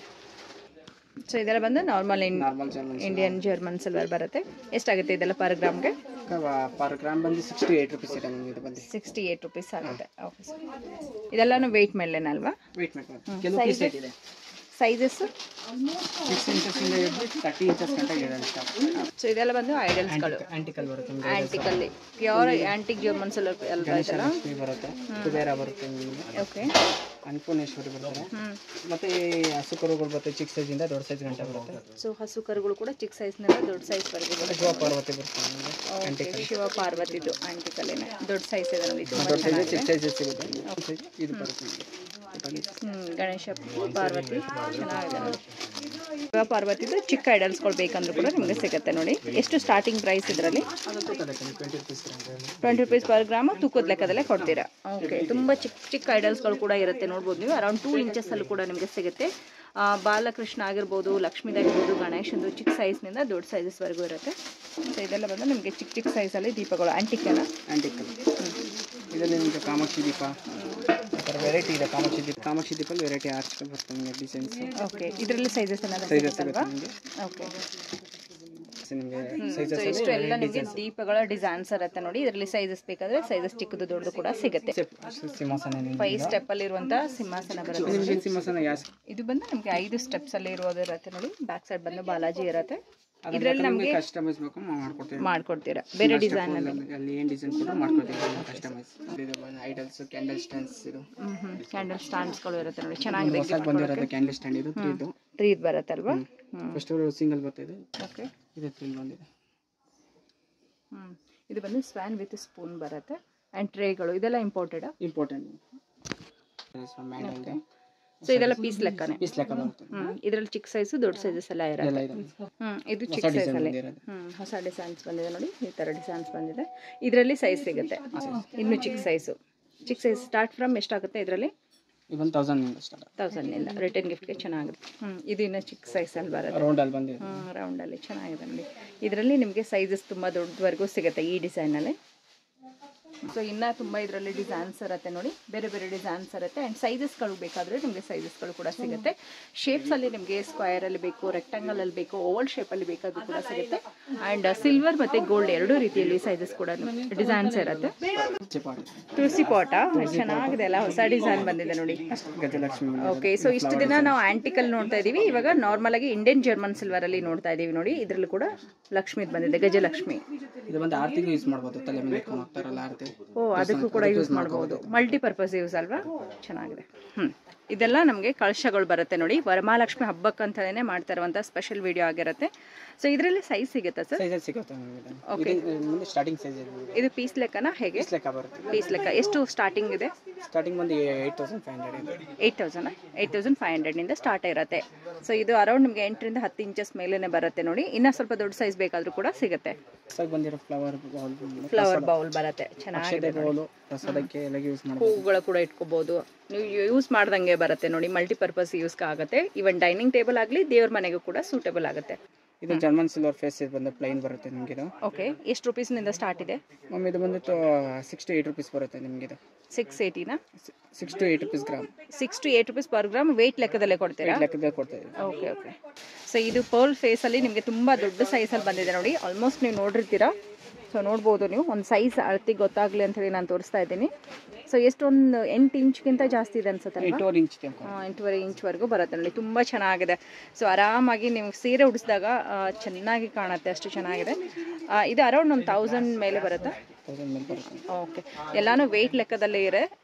ಸೊ ಇದೆಲ್ಲ ಬಂದು normal normal German Indian German silver ಬರುತ್ತೆ ಎಷ್ಟಾಗುತ್ತೆ ಇದೆಲ್ಲ ಪರ್ ಗ್ರಾಮ್ಗೆ ಪರ್ ಗ್ರಾಮ್ ಬಂದು ಸಿಕ್ಸ್ಟಿ ಏಯ್ಟ್ ರುಪೀಸ್ ಇದೆ ನಮಗೆ ಇದು ಬಂದು ಸಿಕ್ಸ್ಟಿ ಏಯ್ಟ್ ರುಪೀಸ್ ಆಗುತ್ತೆ ಓಕೆ ಇದೆಲ್ಲನೂ ವೆಯ್ಟ್ ಮೇಲೇನಲ್ವಾ ವೆಯ್ಟ್ ಮಾಡಿ ಕೆಲವು ಪೀಸ್ ಇದೆ ಸೈಜಸ್ ಸಿಕ್ಸ್ ಇಂಚಸ್ಸಿಂದ ಹಿಡಿದು ತರ್ಟಿ ಇಂಚಸ್ ಗಂಟೆ ಇದೆ ಸ್ಟಾಕ್ ಸೊ ಇದೆಲ್ಲ ಬಂದು ಐಡಲ್ಸ್ಗಳು ಆಂಟಿಕಲ್ ಬರುತ್ತೆ ನಿಮಗೆ ಆಂಟಿಕಲ್ಲಿ ಪ್ಯೂರ್ ಆಂಟಿಕ್ ಜರ್ಮನ್ ಸಿಲ್ವರ್ ಅಲ್ವಾ ಇದೆಲ್ಲ ಲಕ್ಷ್ಮಿ ಬರುತ್ತೆ ಕುಬೇರ ಬರುತ್ತೆ ನಿಮಗೆ ಓಕೆ ಅನ್ನಪೂರ್ಣೇಶ್ವರಿ ಬರ್ತಾರೆ ಹ್ಞೂ ಮತ್ತೆ ಈ ಹಸು ಕರುಗಳು ಬರುತ್ತೆ ಚಿಕ್ಕ ಸೈಜಿಂದ ದೊಡ್ಡ ಸೈಜ್ ಗಂಟೆ ಬರುತ್ತೆ ಸೊ ಹಸು ಕರುಗಳು ಕೂಡ ಚಿಕ್ಕ ಸೈಜ್ನಿಂದ ದೊಡ್ಡ ಸೈಜ್ವರೆಗೂ ಬರುತ್ತೆ ಶಿವ ಪಾರ್ವತಿ ಬರುತ್ತೆ ನಿಮಗೆ ಓಕೆ ಶಿವ ಪಾರ್ವತಿದು ಆಂಟಿಕಲ್ಲೇನೆ ದೊಡ್ಡ ಸೈಜ್ ಇದೆ ನೋಡಿ ತುಂಬ ದೊಡ್ಡ ಸೈಜ್ ಚೆನ್ನಾಗಿದೆ ಚಿಕ್ಕ ಸೈಜ್ ಸಿಗುತ್ತೆ ಇದು ಬರುತ್ತೆ ನಿಮಗೆ ಹ್ಞೂ ಗಣೇಶ ಪಾರ್ವತಿ ಚೆನ್ನಾಗಿದೆ ನೋಡಿ ಶಿವ ಪಾರ್ವತಿದು ಚಿಕ್ಕ ಐಡಲ್ಸ್ಗಳು ಬೇಕಂದ್ರೂ ಕೂಡ ನಿಮಗೆ ಸಿಗುತ್ತೆ ನೋಡಿ ಎಷ್ಟು ಸ್ಟಾರ್ಟಿಂಗ್ ಪ್ರೈಸ್ ಇದರಲ್ಲಿ ಅದು ತೂಕದಕ್ಕೆ twenty rupees twenty rupees per gram ತೂಕದ ಲೆಕ್ಕದಲ್ಲೇ ಕೊಡ್ತೀರಾ ಓಕೆ ತುಂಬ ಚಿಕ್ಕ ಚಿಕ್ಕ ಐಡಲ್ಸ್ಗಳು ಕೂಡ ಇರುತ್ತೆ ನೋಡ್ಬೋದು ನೀವು ಅರೌಂಡ್ ಟೂ ಇಂಚಸ್ಸಲ್ಲೂ ಕೂಡ ನಿಮಗೆ ಸಿಗುತ್ತೆ ಆ, ಬಾಲಕೃಷ್ಣ ಆಗಿರ್ಬೋದು ಲಕ್ಷ್ಮೀದಾಗಿರ್ಬೋದು ಗಣೇಶಂದು ಚಿಕ್ಕ ಸೈಜ್ನಿಂದ ದೊಡ್ಡ ಸೈಜಸ್ವರೆಗೂ ಇರುತ್ತೆ ಸೊ ಇದೆಲ್ಲ ಬಂದು ನಿಮಗೆ ಚಿಕ್ಕ ಚಿಕ್ಕ ಸೈಜಲ್ಲಿ ದೀಪಗಳು ಆಂಟಿಕೆನ ಆಂಟಿಕಲ್ ಇದರಲ್ಲಿ ನಿಮಗೆ ಕಾಮಾಕ್ಷಿ ದೀಪ ಆ ಥರ ವೆರೈಟಿ ಇದೆ ಕಾಮಾಕ್ಷಿ ದೀಪ ಕಾಮಾಕ್ಷಿ ದೀಪಲ್ಲಿ ವೆರೈಟಿ ಆರ್ಚ್ಗಳು ಬರ್ತವೆ ನಿಮಗೆ ಡಿಸೈನ್ಸ್ ಓಕೆ ಇದರಲ್ಲಿ ಸೈಜಸ್ ಏನಾದ್ರು ಸೈಜಸ್ ಸಿಗುತ್ತಲ್ವಾ ಸಿಗುತ್ತೆ ನಿಮಗೆ ಓಕೆ ನಿಮಗೆ ಸೊ ಸೈಜಸ್ ಇಷ್ಟು ಎಲ್ಲ ನಿಮಗೆ ದೀಪಗಳ ಡಿಸೈನ್ಸ್ ಇರುತ್ತೆ ನೋಡಿ ಇದರಲ್ಲಿ ಸೈಜಸ್ ಬೇಕಾದ್ರೆ ಸೈಜಸ್ ಚಿಕ್ಕದು ದೊಡ್ಡದು ಕೂಡ ಸಿಗುತ್ತೆ ಸಿಂಹಾಸನ ನಿಮಗೆ ಫೈವ್ ಸ್ಟೆಪ್ ಅಲ್ಲಿ ಇರುವಂತ ಸಿಂಹಾಸನ ಬರುತ್ತೆ ನಿಮಗೆ ಸಿಂಹಾಸನ ಯಾವ ಇದು ಬಂದು ನಮಗೆ ಐದು ಸ್ಟೆಪ್ಸ್ ಅಲ್ಲಿ ಇರೋದು ಇರುತ್ತೆ ನೋಡಿ ಬ್ಯಾಕ್ ಸೈಡ್ ಬಂದು ಬಾಲಾಜಿ ಇರುತ್ತೆ ಅದ್ರಲ್ಲಿ ಇದರಲ್ಲಿ ನಮಗೆ ನಮಗೆ ಕಸ್ಟಮೈಸ್ ಬೇಕು ಮಾಡ್ಕೊಡ್ತೀವಿ ಮಾಡ್ಕೊಡ್ತೀರಾ ಬೇರೆ ಡಿಸೈನ್ ಅಲ್ಲಿ ಅಲ್ಲಿ ಏನು ಡಿಸೈನ್ ಕೊಟ್ಟರು ಮಾಡ್ಕೊಡ್ತೀವಿ ಕಸ್ಟಮೈಸ್ ಇದು ಐಡಲ್ಸ್ ಕ್ಯಾಂಡಲ್ ಸ್ಟ್ಯಾಂಡ್ಸ್ ಇದು ಹ್ಮ್ ಹ್ಮ್ ಕ್ಯಾಂಡಲ್ ಸ್ಟ್ಯಾಂಡ್ಸ್ಗಳು ಇರುತ್ತೆ ನೋಡಿ ಚೆನ್ನಾಗಿದೆ ಹೊಸದು ಬಂದಿರೋದು ಕ್ಯಾಂಡಲ್ ಸ್ಟ್ಯಾಂಡ್ ಇದು ತ್ರೀ ಇದು ಟ್ರೀ ಬರುತ್ತಲ್ವಾ ಹ್ಮ್ ಫಸ್ಟ್ ಸಿಂಗಲ್ ಬರ್ತಿದೆ ಓಕೆ ಇದು ತ್ರೀ ಬಂದಿದೆ ಹ್ಮ್ ಇದು ಬಂದು ಸ್ವ್ಯಾನ್ ವಿತ್ ಸ್ಪೂನ್ ಬರುತ್ತೆ ಆ್ಯಂಡ್ ಟ್ರೇಗಳು ಇದೆಲ್ಲ ಇಂಪೋರ್ಟೆಡ್ ಇಂಪಾರ್ಟೆಂಟ್ ಮ್ಯಾಂಡಲ್ ಸೊ ಇದೆಲ್ಲ ಪೀಸ್ ಲೆಕ್ಕನೇ ಪೀಸ್ ಲೆಕ್ಕ ಬರುತ್ತೆ ಹ್ಮ್ ಇದರಲ್ಲಿ ಚಿಕ್ಕ ಸೈಜು ದೊಡ್ಡ ಸೈಜಸ್ ಎಲ್ಲ ಇರುತ್ತೆ ಎಲ್ಲ ಇದೆ ಹ್ಮ್ ಇದು ಚಿಕ್ಕ ಸೈಜ್ ಅಲ್ಲಿ ಬಂದಿರೋದು ಹ್ಮ್ ಹೊಸ ಡಿಸೈನ್ಸ್ ಬಂದಿದೆ ನೋಡಿ ಈ ತರ ಡಿಸೈನ್ಸ್ ಬಂದಿದೆ ಇದರಲ್ಲಿ ಸೈಜ್ ಸಿಗುತ್ತೆ ಇನ್ನು ಚಿಕ್ಕ ಸೈಜು ಚಿಕ್ಕ ಸೈಜ್ ಸ್ಟಾರ್ಟ್ ಫ್ರಮ್ ಎಷ್ಟಾಗುತ್ತೆ ಇದರಲ್ಲಿ ಇವನ್ ತೌಸಂಡ್ ಸ್ಟಾರ್ಟ್ ತೌಸಂಡ್ನಿಂದ ರಿಟರ್ನ್ ಗಿಫ್ಟ್ಗೆ ಚೆನ್ನಾಗಿದೆ ಹ್ಮ್ ಇದು ಇನ್ನು ಚಿಕ್ಕ ಸೈಜಲ್ಲಿ ಬರುತ್ತೆ ರೌಂಡಲ್ಲಿ ಬಂದಿದೆ ಹ್ಮ್ ರೌಂಡಲ್ಲಿ ಚೆನ್ನಾಗಿದೆ ನೋಡಿ ಇದರಲ್ಲಿ ನಿಮಗೆ ಸೈಜಸ್ ತುಂಬ ದೊಡ್ಡವರೆಗೂ ಸಿಗುತ್ತೆ ಈ ಡಿಸೈನಲ್ಲಿ ಸೊ ಇನ್ನೂ ತುಂಬ ಇದರಲ್ಲಿ ಡಿಸೈನ್ಸ್ ಇರುತ್ತೆ ನೋಡಿ ಬೇರೆ ಬೇರೆ ಡಿಸೈನ್ಸ್ ಇರುತ್ತೆ ಆ್ಯಂಡ್ ಸೈಜಸ್ಗಳು ಬೇಕಾದರೆ ನಿಮಗೆ ಸೈಜಸ್ಗಳು ಕೂಡ ಸಿಗುತ್ತೆ ಶೇಪ್ಸಲ್ಲಿ ನಿಮಗೆ ಸ್ಕ್ವಯರಲ್ಲಿ ಬೇಕು ರೆಕ್ಟಾಂಗಲಲ್ಲಿ ಬೇಕು ಓವಲ್ ಶೇಪಲ್ಲಿ ಬೇಕಾದರೂ ಕೂಡ ಸಿಗುತ್ತೆ ಆ್ಯಂಡ್ ಸಿಲ್ವರ್ ಮತ್ತು ಗೋಲ್ಡ್ ಎರಡೂ ರೀತಿಯಲ್ಲಿ ಸೈಜಸ್ ಕೂಡ ಡಿಸೈನ್ಸ್ ಇರುತ್ತೆ ಚಿಪಾಡಿ ತುಳಸಿ ಪಾಟ ಚೆನ್ನಾಗಿದೆ ಅಲ್ಲ ಹೊಸ ಡಿಸೈನ್ ಬಂದಿದೆ ನೋಡಿ ಗಜಲಕ್ಷ್ಮಿ ಓಕೆ ಸೊ ಇಷ್ಟು ದಿನ ನಾವು ಆಂಟಿಕಲ್ ನೋಡ್ತಾ ಇದೀವಿ ಇವಾಗ ನಾರ್ಮಲ್ ಆಗಿ ಇಂಡಿಯನ್ ಜರ್ಮನ್ ಸಿಲ್ವರ್ ಅಲ್ಲಿ ನೋಡ್ತಾ ಇದೀವಿ ನೋಡಿ ಇದ್ರಲ್ಲೂ ಕೂಡ ಲಕ್ಷ್ಮಿದ್ ಬಂದಿದೆ ಗಜಲಕ್ಷ್ಮಿ ಇದು ಬಂದು ಆರ್ತಿಗೂ ಯೂಸ್ ಮಾಡ್ಬೋದು ತಲೆ ಮೇಲೆ ಇಟ್ಕೊಂಡು ಹೋಗ್ತಾರಲ್ಲ ಆರ್ತಿ ಓ ಅದಕ್ಕೂ ಕೂಡ ಯೂಸ್ ಮಾಡ್ಬೋದು ಮಲ್ಟಿಪರ್ಪಸ್ ಯೂಸ್ ಅಲ್ವಾ ಚೆನ್ನಾಗಿದೆ ಹ್ಮ್ ಇದೆಲ್ಲ ನಮಗೆ ಕಳಶಗಳು ಬರುತ್ತೆ ನೋಡಿ ವರಮಹಾಲಕ್ಷ್ಮಿ ಹಬ್ಬಕ್ಕೆ ಅಂತಲೇ ಮಾಡ್ತಾ ಇರುವಂಥ ಸ್ಪೆಷಲ್ ವಿಡಿಯೋ ಆಗಿರುತ್ತೆ ಸೊ ಇದರಲ್ಲಿ ಸೈಜ್ ಸಿಗುತ್ತಾ ಸರ್ ಸೈಜಸ್ ಸಿಗುತ್ತೆ ನಿಮಗೆ ಇದು ಮುಂದೆ ಸ್ಟಾರ್ಟಿಂಗ್ ಸೈಜ್ ಇದೆ ಇದು ಪೀಸ್ ಲೆಕ್ಕನ ಹೇಗೆ ಪೀಸ್ ಲೆಕ್ಕ ಬರುತ್ತೆ ಪೀಸ್ ಲೆಕ್ಕ ಎಷ್ಟು ಸ್ಟಾರ್ಟಿಂಗ್ ಇದೆ ಸ್ಟಾರ್ಟಿಂಗ್ ಬಂದು ಏಯ್ಟ್ ತೌಸಂಡ್ ಫೈವ್ ಹಂಡ್ರೆಡ್ ಇದೆ eight thousand eight thousand five ಹಂಡ್ರೆಡ್ನಿಂದ ಸ್ಟಾರ್ಟ್ ಇರುತ್ತೆ ಸೊ ಇದು ಅರೌಂಡ್ ನಿಮಗೆ ಎಂಟರಿಂದ ಹತ್ತು ಇಂಚಸ್ ಮೇಲೇ ಬರುತ್ತೆ ನೋಡಿ ಇನ್ನೂ ಸ್ವಲ್ಪ ದೊಡ್ಡ ಸೈಜ್ ಬೇಕಾದರೂ ಕೂಡ ಸಿಗುತ್ತೆ ಹೊಸದಾಗಿ ಬಂದಿರೋ ಫ್ಲವರ್ ಬೌಲ್ ಫ್ಲವರ್ ಬೌಲ್ ಬರುತ್ತೆ ಚೆನ್ನಾಗಿದೆ ಅಕ್ಷತೆ ಬೌಲು ಪ್ರಸಾದಕ್ಕೆ ಎಲ್ಲ ಯೂಸ್ ಮಾಡ್ಬೋದು ಹೂವುಗಳು ಕೂಡ ಇಟ್ಕೋಬಹುದು ನೀವು ಯೂಸ್ ಮಾಡ್ದಂಗೆ ಬರುತ್ತೆ ನೋಡಿ ಮಲ್ಟಿಪರ್ಪಸ್ ಯೂಸ್ಗೆ ಆಗುತ್ತೆ ಈವನ್ ಡೈನಿಂಗ್ ಟೇಬಲ್ ಆಗಲಿ ದೇವ್ರ ಮನೆಗೂ ಕೂಡ ಸೂಟೇಬಲ್ ಆಗುತ್ತೆ ಇದು ಜರ್ಮನ್ ಸಿಲ್ವರ್ ಫೇಸ್ ಇದು ಬಂದು ಪ್ಲೈನ್ ಬರುತ್ತೆ ನಿಮಗೆ ಇದು ಓಕೆ ಎಷ್ಟು ರುಪೀಸ್ನಿಂದ ಸ್ಟಾರ್ಟ್ ಇದೆ ಮಮ್ಮಿ ಇದು ಬಂದು ಸಿಕ್ಸ್ ಟು ಏಯ್ಟ್ ರುಪೀಸ್ ಬರುತ್ತೆ ನಿಮಗೆ ಇದು ಸಿಕ್ಸ್ ಏಯ್ಟಿನ six to eight rupees gram six to eight rupees per gram weight ಲೆಕ್ಕದಲ್ಲೇ ಕೊಡ್ತೀರಾ ಲೆಕ್ಕದಲ್ಲಿ ಕೊಡ್ತಾ ಇದ್ದೀವಿ ಓಕೆ ಓಕೆ ಸೊ ಇದು ಪರ್ಲ್ ಫೇಸಲ್ಲಿ ನಿಮಗೆ ತುಂಬ ದೊಡ್ಡ ಸೈಜಲ್ಲಿ ಬಂದಿದೆ ನೋಡಿ ಆಲ್ಮೋಸ್ಟ್ ನೀವು ನೋಡಿರ್ತೀರಾ ಸೊ ನೋಡ್ಬೋದು ನೀವು ಒಂದು ಸೈಜ್ ಅಳತಿ ಗೊತ್ತಾಗಲಿ ಅಂತ ಹೇಳಿ ನಾನು ತೋರಿಸ್ತಾ ಇದ್ದೀನಿ ಸೊ ಎಷ್ಟೊಂದು ಎಂಟು ಇಂಚ್ಗಿಂತ ಜಾಸ್ತಿ ಇದೆ ಅನ್ಸುತ್ತಲ್ವಾ ಎಂಟೂವರೆ ಇಂಚ್ ಇದೆ ಆ, ಎಂಟೂವರೆ ಇಂಚ್ವರೆಗೂ ಬರುತ್ತೆ ನೋಡಿ ತುಂಬ ಚೆನ್ನಾಗಿದೆ ಸೊ ಆರಾಮಾಗಿ ನೀವು ಸೀರೆ ಉಡಿಸಿದಾಗ ಚೆನ್ನಾಗಿ ಕಾಣುತ್ತೆ ಅಷ್ಟು ಚೆನ್ನಾಗಿದೆ ಆ, ಇದು ಅರೌಂಡ್ ಒಂದು ತೌಸಂಡ್ ಮೇಲೆ ಬರುತ್ತೆ ತೌಸಂಡ್ ಮೇಲೆ ಬರುತ್ತೆ ಓಕೆ ಎಲ್ಲಾನು ವೆಯ್ಟ್ ಲೆಕ್ಕದಲ್ಲೇ ಇರೆ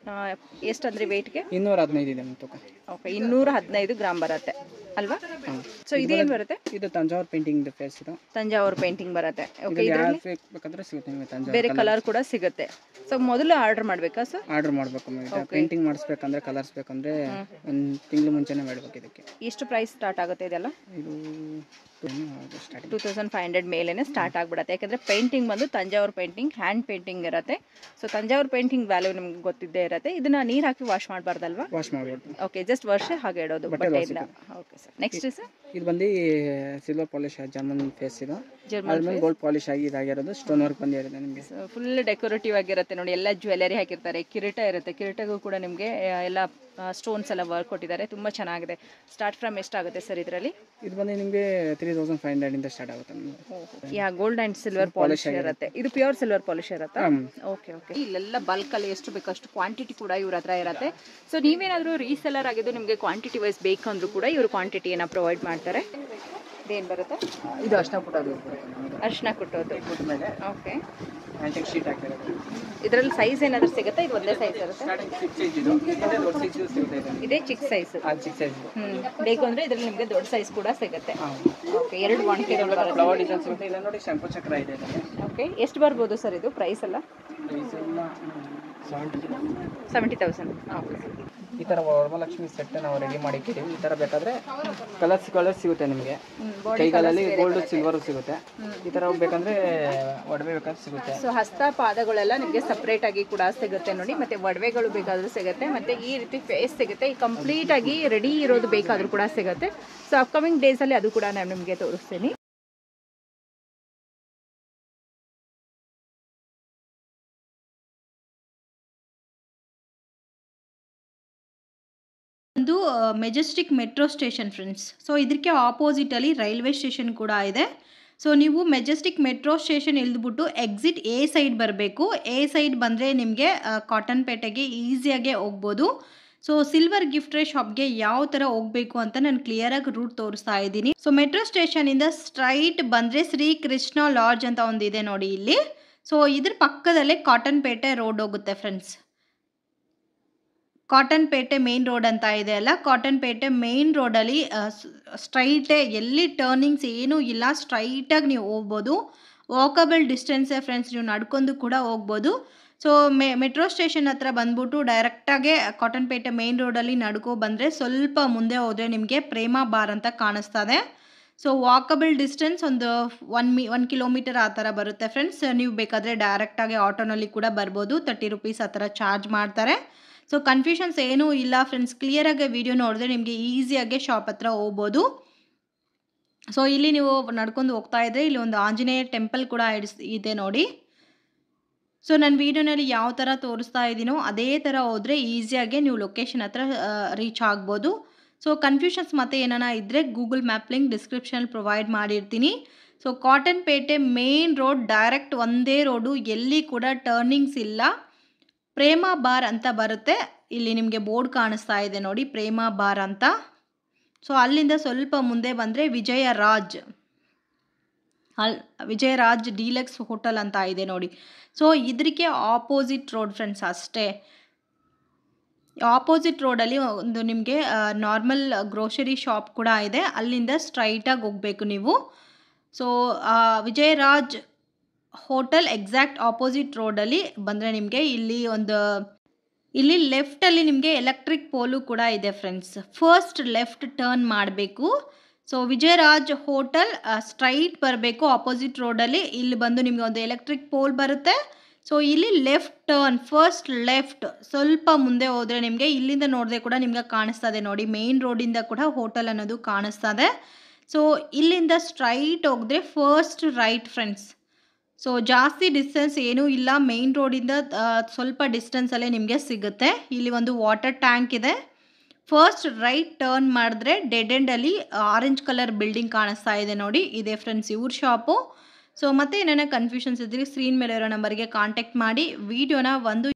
ಎಷ್ಟು ಅಂದರೆ ವೆಯ್ಟ್ಗೆ ಇನ್ನೂರ ಹದಿನೈದು ಇದೆ ನಮ್ಮ ತೂಕ ಓಕೆ ಇನ್ನೂರ ಹದಿನೈದು ಗ್ರಾಮ್ ಬರುತ್ತೆ ಅಲ್ವಾ ಸೊ ಇದೇನು ಬರುತ್ತೆ ಇದು ತಂಜಾವೂರು ಪೇಂಟಿಂಗ್ ಫೇಸ್ ಇದು ತಂಜಾವೂರು ಪೇಂಟಿಂಗ್ ಬರುತ್ತೆ ಓಕೆ ಇದು ಇದರಲ್ಲಿ ಯಾವ ಬೇಕಾದ್ರೆ ಸಿಗುತ್ತೆ ನಿಮಗೆ ತಂಜಾವೂರು ಬೇರೆ ಕಲರ್ ಕೂಡ ಸಿಗುತ್ತೆ ಸೊ ಮೊದಲು ಆರ್ಡರ್ ಮಾಡಬೇಕಾ ಸರ್ ಆರ್ಡರ್ ಮಾಡಬೇಕು ಮೇಡಮ್ ಪೇಂಟಿಂಗ್ ಮಾಡಿಸ್ಬೇಕಂದ್ರೆ ಕಲರ್ಸ್ ಬೇಕಂದ್ರೆ ಒಂದು ತಿಂಗಳು ಮುಂಚೆನೇ ಮಾಡಬೇಕು ಇದಕ್ಕೆ ಎಷ್ಟು ಪ್ರೈಸ್ ಸ್ಟಾರ್ಟ್ ಆಗುತ್ತೆ ಇದೆಲ್ಲ ಇದು starting two thousand five hundred ಮೇಲೇ ಸ್ಟಾರ್ಟ್ ಆಗಿಬಿಡುತ್ತೆ ಯಾಕಂದರೆ ಪೇಂಟಿಂಗ್ ಬಂದು ತಂಜಾವೂರು ಪೇಂಟಿಂಗ್ ಹ್ಯಾಂಡ್ ಪೇಂಟಿಂಗ್ ಇರುತ್ತೆ ಸೊ ತಂಜಾವೂರು ಪೇಂಟಿಂಗ್ ವ್ಯಾಲ್ಯೂ ನಿಮ್ಗೆ ಗೊತ್ತಿದ್ದೇ ಇರುತ್ತೆ ಇದನ್ನ ನೀರು ಹಾಕಿ ವಾಶ್ ಮಾಡಬಾರ್ದಲ್ವಾ ವಾಶ್ ಮಾಡ್ಬೋದು ಓಕೆ ಜಸ್ಟ್ ವರ್ಷ ಹಾಗೆ ಇಡೋದು ಬಟ್ಟೆಯಿಂದ ಓಕೆ ಸರ್ ನೆಕ್ಸ್ಟ್ ಸರ್ ಇದು ಬಂದು ಸಿಲ್ವರ್ ಪಾಲಿಶ್ ಜರ್ಮನ್ ಫೇಸ್ ಇದು ಜರ್ಮನ್ ಅದ್ಮೇಲೆ ಗೋಲ್ಡ್ ಪಾಲಿಶ್ ಆಗಿ ಇದಾಗಿರೋದು ಸ್ಟೋನ್ ವರ್ಕ್ ಬಂದಿರುತ್ತೆ ನಿಮಗೆ ಫುಲ್ ಡೆಕೋರೇಟಿವ್ ಆಗಿರುತ್ತೆ ನೋಡಿ ಎಲ್ಲ ಜ್ಯುವೆಲರಿ ಹಾಕಿರ್ತಾರೆ ಕಿರೀಟ ಇರುತ್ತೆ ಕಿರೀಟಗೂ ಕೂಡ ನಿಮಗೆ ಎಲ್ಲ ಸ್ಟೋನ್ಸ್ ಎಲ್ಲ ವರ್ಕ್ ಕೊಟ್ಟಿದ್ದಾರೆ ತುಂಬ ಚೆನ್ನಾಗಿದೆ ಸ್ಟಾರ್ಟ್ ಫ್ರಮ್ ಎಷ್ಟಾಗುತ್ತೆ ಸರ್ ಇದರಲ್ಲಿ ಇದು ಬಂದು ನಿಮಗೆ ತ್ರೀ ತೌಸಂಡ್ ಫೈವ್ ಹಂಡ್ರೆಡಿಂದ ಸ್ಟಾರ್ಟ್ ಆಗುತ್ತೆ ನಿಮಗೆ yeah gold and silver polish ಇರುತ್ತೆ ಇದು ಪ್ಯೂರ್ ಸಿಲ್ವರ್ ಪಾಲಿಶ್ ಇರುತ್ತಾ ಹ್ಮ್. ಓಕೆ ಓಕೆ ಇಲ್ಲೆಲ್ಲ ಬಲ್ಕಲ್ಲಿ ಎಷ್ಟು ಬೇಕಷ್ಟು ಕ್ವಾಂಟಿಟಿ ಕೂಡ ಇವ್ರ ಹತ್ರ ಇರುತ್ತೆ ಸೊ ನೀವೇನಾದರೂ ರೀಸೆಲ್ಲರ್ ಆಗಿದ್ದು ನಿಮಗೆ ಕ್ವಾಂಟಿಟಿ ವೈಸ್ ಬೇಕಂದ್ರೂ ಕೂಡ ಇವರು ಕ್ವಾಂಟಿಟಿಯನ್ನು ಪ್ರೊವೈಡ್ ಮಾಡ್ತಾರೆ ಇದೇನು ಬರುತ್ತೆ ಇದು ಅಷ್ಟ ಪುಟ್ಟದು ಅರ್ಶಿನ ಕುಟ್ಟೋದು ಪುಟ್ಟ ಮೇಲೆ ಓಕೆ ಆ್ಯಂಟಿಕ್ ಶೀಟ್ ಹಾಕಿರೋದು ಇದರಲ್ಲಿ ಸೈಜ್ ಏನಾದರೂ ಸಿಗುತ್ತಾ ಇದು ಒಂದೇ ಸೈಜ್ ಇರುತ್ತೆ ಸ್ಟಾರ್ಟಿಂಗ್ ಸಿಕ್ಸ್ ಸೈಜ್ ಇದು ಮತ್ತೆ ದೊಡ್ಡ ಸೈಜ್ ಸಿಗುತ್ತೆ ಇದು ಇದೇ ಚಿಕ್ಕ ಸೈಜ್ ಆ ಚಿಕ್ಕ ಸೈಜ್ ಹ್ಮ್ ಬೇಕು ಅಂದ್ರೆ ಇದ್ರಲ್ಲಿ ನಿಮಗೆ ದೊಡ್ಡ ಸೈಜ್ ಕೂಡ ಸಿಗುತ್ತೆ ಹಾಂ ಓಕೆ ಎರಡು ಕ್ವಾಂಟಿಟಿಗಳು ಬರುತ್ತೆ ಫ್ಲವರ್ ಡಿಸೈನ್ ಸಿಗುತ್ತೆ ಇಲ್ಲ ನೋಡಿ ಶಂಕು ಚಕ್ರ ಇದೆ ಇದರಲ್ಲಿ ಓಕೆ ಎಷ್ಟು ಬರ್ಬೋದು ಸರ್ ಇದು ಪ್ರೈಸ್ ಎಲ್ಲ ಪ್ರೈಸ್ ಎಲ್ಲ ಸೆವೆಂಟಿ ಸೆವೆಂಟಿ ತೌಸಂಡ್ ಓಕೆ ಈ ಥರ ವರಮಹಾಲಕ್ಷ್ಮಿ ಸೆಟ್ ನಾವು ರೆಡಿ ಮಾಡಿ ಇಟ್ಟಿದ್ದೀವಿ ಈ ಥರ ಬೇಕಾದ್ರೆ ಕಲರ್ಸ್ ಕಲರ್ ಸಿಗುತ್ತೆ ನಿಮಗೆ ಕೈಗಾಲಲ್ಲಿ ಗೋಲ್ಡ್ ಸಿಲ್ವರು ಸಿಗುತ್ತೆ ಈ ಥರ ಬೇಕಂದ್ರೆ ಒಡವೆ ಬೇಕಾದ್ರೆ ಸಿಗುತ್ತೆ ಸೊ ಹಸ್ತ ಪಾದಗಳೆಲ್ಲ ನಿಮಗೆ ಸಪ್ರೇಟ್ ಆಗಿ ಕೂಡ ಸಿಗುತ್ತೆ ನೋಡಿ ಮತ್ತೆ ಒಡವೆಗಳು ಬೇಕಾದರೂ ಸಿಗುತ್ತೆ ಮತ್ತೆ ಈ ರೀತಿ ಫೇಸ್ ಸಿಗುತ್ತೆ ಈ ಕಂಪ್ಲೀಟ್ ಆಗಿ ರೆಡಿ ಇರೋದು ಬೇಕಾದರೂ ಕೂಡ ಸಿಗುತ್ತೆ ಸೊ ಅಪ್ಕಮಿಂಗ್ ಡೇಸಲ್ಲಿ ಅದು ಕೂಡ ನಾನು ನಿಮಗೆ ತೋರಿಸ್ತೀನಿ ಒಂದು Majestic metro station friends so ಇದಕ್ಕೆ ಆಪೋಸಿಟಲ್ಲಿ ರೈಲ್ವೆ ಸ್ಟೇಷನ್ ಕೂಡ ಇದೆ ಸೊ ನೀವು ಮೆಜೆಸ್ಟಿಕ್ ಮೆಟ್ರೋ ಸ್ಟೇಷನ್ ಇಳಿದ್ಬಿಟ್ಟು ಎಕ್ಸಿಟ್ ಎ ಸೈಡ್ ಬರಬೇಕು ಎ ಸೈಡ್ ಬಂದರೆ ನಿಮಗೆ ಕಾಟನ್ ಪೇಟೆಗೆ ಈಸಿಯಾಗೆ ಹೋಗ್ಬೋದು ಸೊ ಸಿಲ್ವರ್ ಗಿಫ್ಟ್ರೆ ಶಾಪ್ಗೆ ಯಾವ ಥರ ಹೋಗಬೇಕು ಅಂತ ನಾನು ಕ್ಲಿಯರಾಗಿ ರೂಟ್ ತೋರಿಸ್ತಾ ಇದ್ದೀನಿ ಸೊ ಮೆಟ್ರೋ ಸ್ಟೇಷನಿಂದ ಸ್ಟ್ರೈಟ್ ಬಂದರೆ ಶ್ರೀ ಕೃಷ್ಣ ಲಾಡ್ಜ್ ಅಂತ ಒಂದಿದೆ ನೋಡಿ ಇಲ್ಲಿ ಸೊ ಇದ್ರ ಪಕ್ಕದಲ್ಲೇ ಕಾಟನ್ ಪೇಟೆ ರೋಡ್ ಹೋಗುತ್ತೆ friends Cotton Pete main road ಅಂತ ಇದೆ ಅಲ್ಲ ಕಾಟನ್ ಪೇಟೆ ಮೇನ್ ರೋಡಲ್ಲಿ ಸ್ಟ್ರೈಟೇ ಎಲ್ಲಿ ಟರ್ನಿಂಗ್ಸ್ ಏನೂ ಇಲ್ಲ ಸ್ಟ್ರೈಟಾಗಿ ನೀವು ಹೋಗ್ಬೋದು ವಾಕಬಲ್ ಡಿಸ್ಟೆನ್ಸೇ ಫ್ರೆಂಡ್ಸ್ ನೀವು ನಡ್ಕೊಂಡು ಕೂಡ ಹೋಗ್ಬೋದು ಸೊ ಮೆ ಮೆಟ್ರೋ ಸ್ಟೇಷನ್ ಹತ್ರ ಬಂದ್ಬಿಟ್ಟು ಡೈರೆಕ್ಟಾಗೆ ಕಾಟನ್ ಪೇಟೆ ಮೇನ್ ರೋಡಲ್ಲಿ ನಡ್ಕೊ ಬಂದರೆ ಸ್ವಲ್ಪ ಮುಂದೆ ಹೋದರೆ ನಿಮಗೆ ಪ್ರೇಮ ಬಾರ್ ಅಂತ ಕಾಣಿಸ್ತದೆ ಸೊ ವಾಕಬಲ್ ಡಿಸ್ಟೆನ್ಸ್ ಒಂದು ಒನ್ ಮಿ ಒನ್ ಕಿಲೋಮೀಟರ್ ಆ ಥರ ಬರುತ್ತೆ ಫ್ರೆಂಡ್ಸ್ ನೀವು ಬೇಕಾದರೆ ಡೈರೆಕ್ಟಾಗಿ ಆಟೋನಲ್ಲಿ ಕೂಡ ಬರ್ಬೋದು ತರ್ಟಿ ರುಪೀಸ್ ಆ ಥರ ಚಾರ್ಜ್ ಮಾಡ್ತಾರೆ ಸೊ ಕನ್ಫ್ಯೂಷನ್ಸ್ ಏನೂ ಇಲ್ಲ ಫ್ರೆಂಡ್ಸ್ ಕ್ಲಿಯರಾಗಿ ವಿಡಿಯೋ ನೋಡಿದ್ರೆ ನಿಮಗೆ ಈಸಿಯಾಗಿ ಶಾಪ್ ಹತ್ರ ಹೋಗ್ಬೋದು ಸೊ ಇಲ್ಲಿ ನೀವು ನಡ್ಕೊಂಡು ಹೋಗ್ತಾ ಇದ್ದರೆ ಇಲ್ಲಿ ಒಂದು ಆಂಜನೇಯ ಟೆಂಪಲ್ ಕೂಡ ಇಡಿಸ್ ಇದೆ ನೋಡಿ ಸೊ ನನ್ನ ವೀಡಿಯೋನಲ್ಲಿ ಯಾವ ಥರ ತೋರಿಸ್ತಾ ಇದ್ದೀನೋ ಅದೇ ಥರ ಹೋದರೆ ಈಸಿಯಾಗಿ ನೀವು ಲೊಕೇಶನ್ ಹತ್ರ ರೀಚ್ ಆಗ್ಬೋದು ಸೊ ಕನ್ಫ್ಯೂಷನ್ಸ್ ಮತ್ತೆ ಏನಾನ ಇದ್ದರೆ ಗೂಗಲ್ ಮ್ಯಾಪ್ ಲಿಂಕ್ ಡಿಸ್ಕ್ರಿಪ್ಷನಲ್ಲಿ ಪ್ರೊವೈಡ್ ಮಾಡಿರ್ತೀನಿ so Cotton Pete main road direct ಒಂದೇ ರೋಡು ಎಲ್ಲಿ ಕೂಡ ಟರ್ನಿಂಗ್ಸ್ ಇಲ್ಲ ಪ್ರೇಮ ಬಾರ್ ಅಂತ ಬರುತ್ತೆ ಇಲ್ಲಿ ನಿಮಗೆ ಬೋರ್ಡ್ ಕಾಣಿಸ್ತಾ ಇದೆ ನೋಡಿ ಪ್ರೇಮ ಬಾರ್ ಅಂತ ಸೊ ಅಲ್ಲಿಂದ ಸ್ವಲ್ಪ ಮುಂದೆ ಬಂದರೆ ವಿಜಯ ರಾಜ್ ಅಲ್ ವಿಜಯರಾಜ್ ಡೀಲಕ್ಸ್ ಹೋಟೆಲ್ ಅಂತ ಇದೆ ನೋಡಿ ಸೊ ಇದಕ್ಕೆ ಆಪೋಸಿಟ್ ರೋಡ್ ಫ್ರೆಂಡ್ಸ್ ಅಷ್ಟೇ ಆಪೋಸಿಟ್ ರೋಡಲ್ಲಿ ಒಂದು ನಿಮಗೆ ನಾರ್ಮಲ್ ಗ್ರೋಸರಿ ಶಾಪ್ ಕೂಡ ಇದೆ ಅಲ್ಲಿಂದ ಸ್ಟ್ರೈಟಾಗಿ ಹೋಗಬೇಕು ನೀವು so Vijayraj hotel exact opposite ರೋಡಲ್ಲಿ ಬಂದರೆ ನಿಮಗೆ ಇಲ್ಲಿ ಒಂದು ಇಲ್ಲಿ ಲೆಫ್ಟಲ್ಲಿ ನಿಮಗೆ ಎಲೆಕ್ಟ್ರಿಕ್ ಪೋಲು ಕೂಡ ಇದೆ ಫ್ರೆಂಡ್ಸ್ ಫಸ್ಟ್ ಲೆಫ್ಟ್ ಟರ್ನ್ ಮಾಡಬೇಕು ಸೊ ವಿಜಯರಾಜ್ ಹೋಟೆಲ್ ಸ್ಟ್ರೈಟ್ ಬರಬೇಕು ಆಪೋಸಿಟ್ ರೋಡಲ್ಲಿ ಇಲ್ಲಿ ಬಂದು ನಿಮಗೆ ಒಂದು ಎಲೆಕ್ಟ್ರಿಕ್ ಪೋಲ್ ಬರುತ್ತೆ ಸೊ ಇಲ್ಲಿ ಲೆಫ್ಟ್ ಟರ್ನ್ ಫಸ್ಟ್ ಲೆಫ್ಟ್ ಸ್ವಲ್ಪ ಮುಂದೆ ಹೋದರೆ ನಿಮಗೆ ಇಲ್ಲಿಂದ ನೋಡಿದ್ರೆ ಕೂಡ ನಿಮಗೆ ಕಾಣಿಸ್ತದೆ ನೋಡಿ ಮೇನ್ ರೋಡಿಂದ ಕೂಡ ಹೋಟೆಲ್ ಅನ್ನೋದು ಕಾಣಿಸ್ತದೆ ಸೊ ಇಲ್ಲಿಂದ ಸ್ಟ್ರೈಟ್ ಹೋಗಿದ್ರೆ ಫಸ್ಟ್ ರೈಟ್ ಫ್ರೆಂಡ್ಸ್ ಸೊ ಜಾಸ್ತಿ ಡಿಸ್ಟೆನ್ಸ್ ಏನೂ ಇಲ್ಲ ಮೇನ್ ರೋಡಿಂದ ಸ್ವಲ್ಪ ಡಿಸ್ಟೆನ್ಸಲ್ಲೇ ನಿಮಗೆ ಸಿಗುತ್ತೆ ಇಲ್ಲಿ ಒಂದು ವಾಟರ್ ಟ್ಯಾಂಕ್ ಇದೆ ಫಸ್ಟ್ ರೈಟ್ ಟರ್ನ್ ಮಾಡಿದ್ರೆ ಡೆಡ್ ಎಂಡಲ್ಲಿ ಆರೆಂಜ್ ಕಲರ್ ಬಿಲ್ಡಿಂಗ್ ಕಾಣಿಸ್ತಾ ಇದೆ ನೋಡಿ ಇದೆ ಫ್ರೆಂಡ್ಸ್ ಇವ್ರ ಶಾಪು ಸೊ ಮತ್ತೆ ಏನೇನೋ ಕನ್ಫ್ಯೂಷನ್ಸ್ ಇದ್ದರೆ ಸ್ಕ್ರೀನ್ ಮೇಲೆ ಇರೋ ನಂಬರ್ಗೆ ಕಾಂಟ್ಯಾಕ್ಟ್ ಮಾಡಿ ವಿಡಿಯೋನ ಒಂದು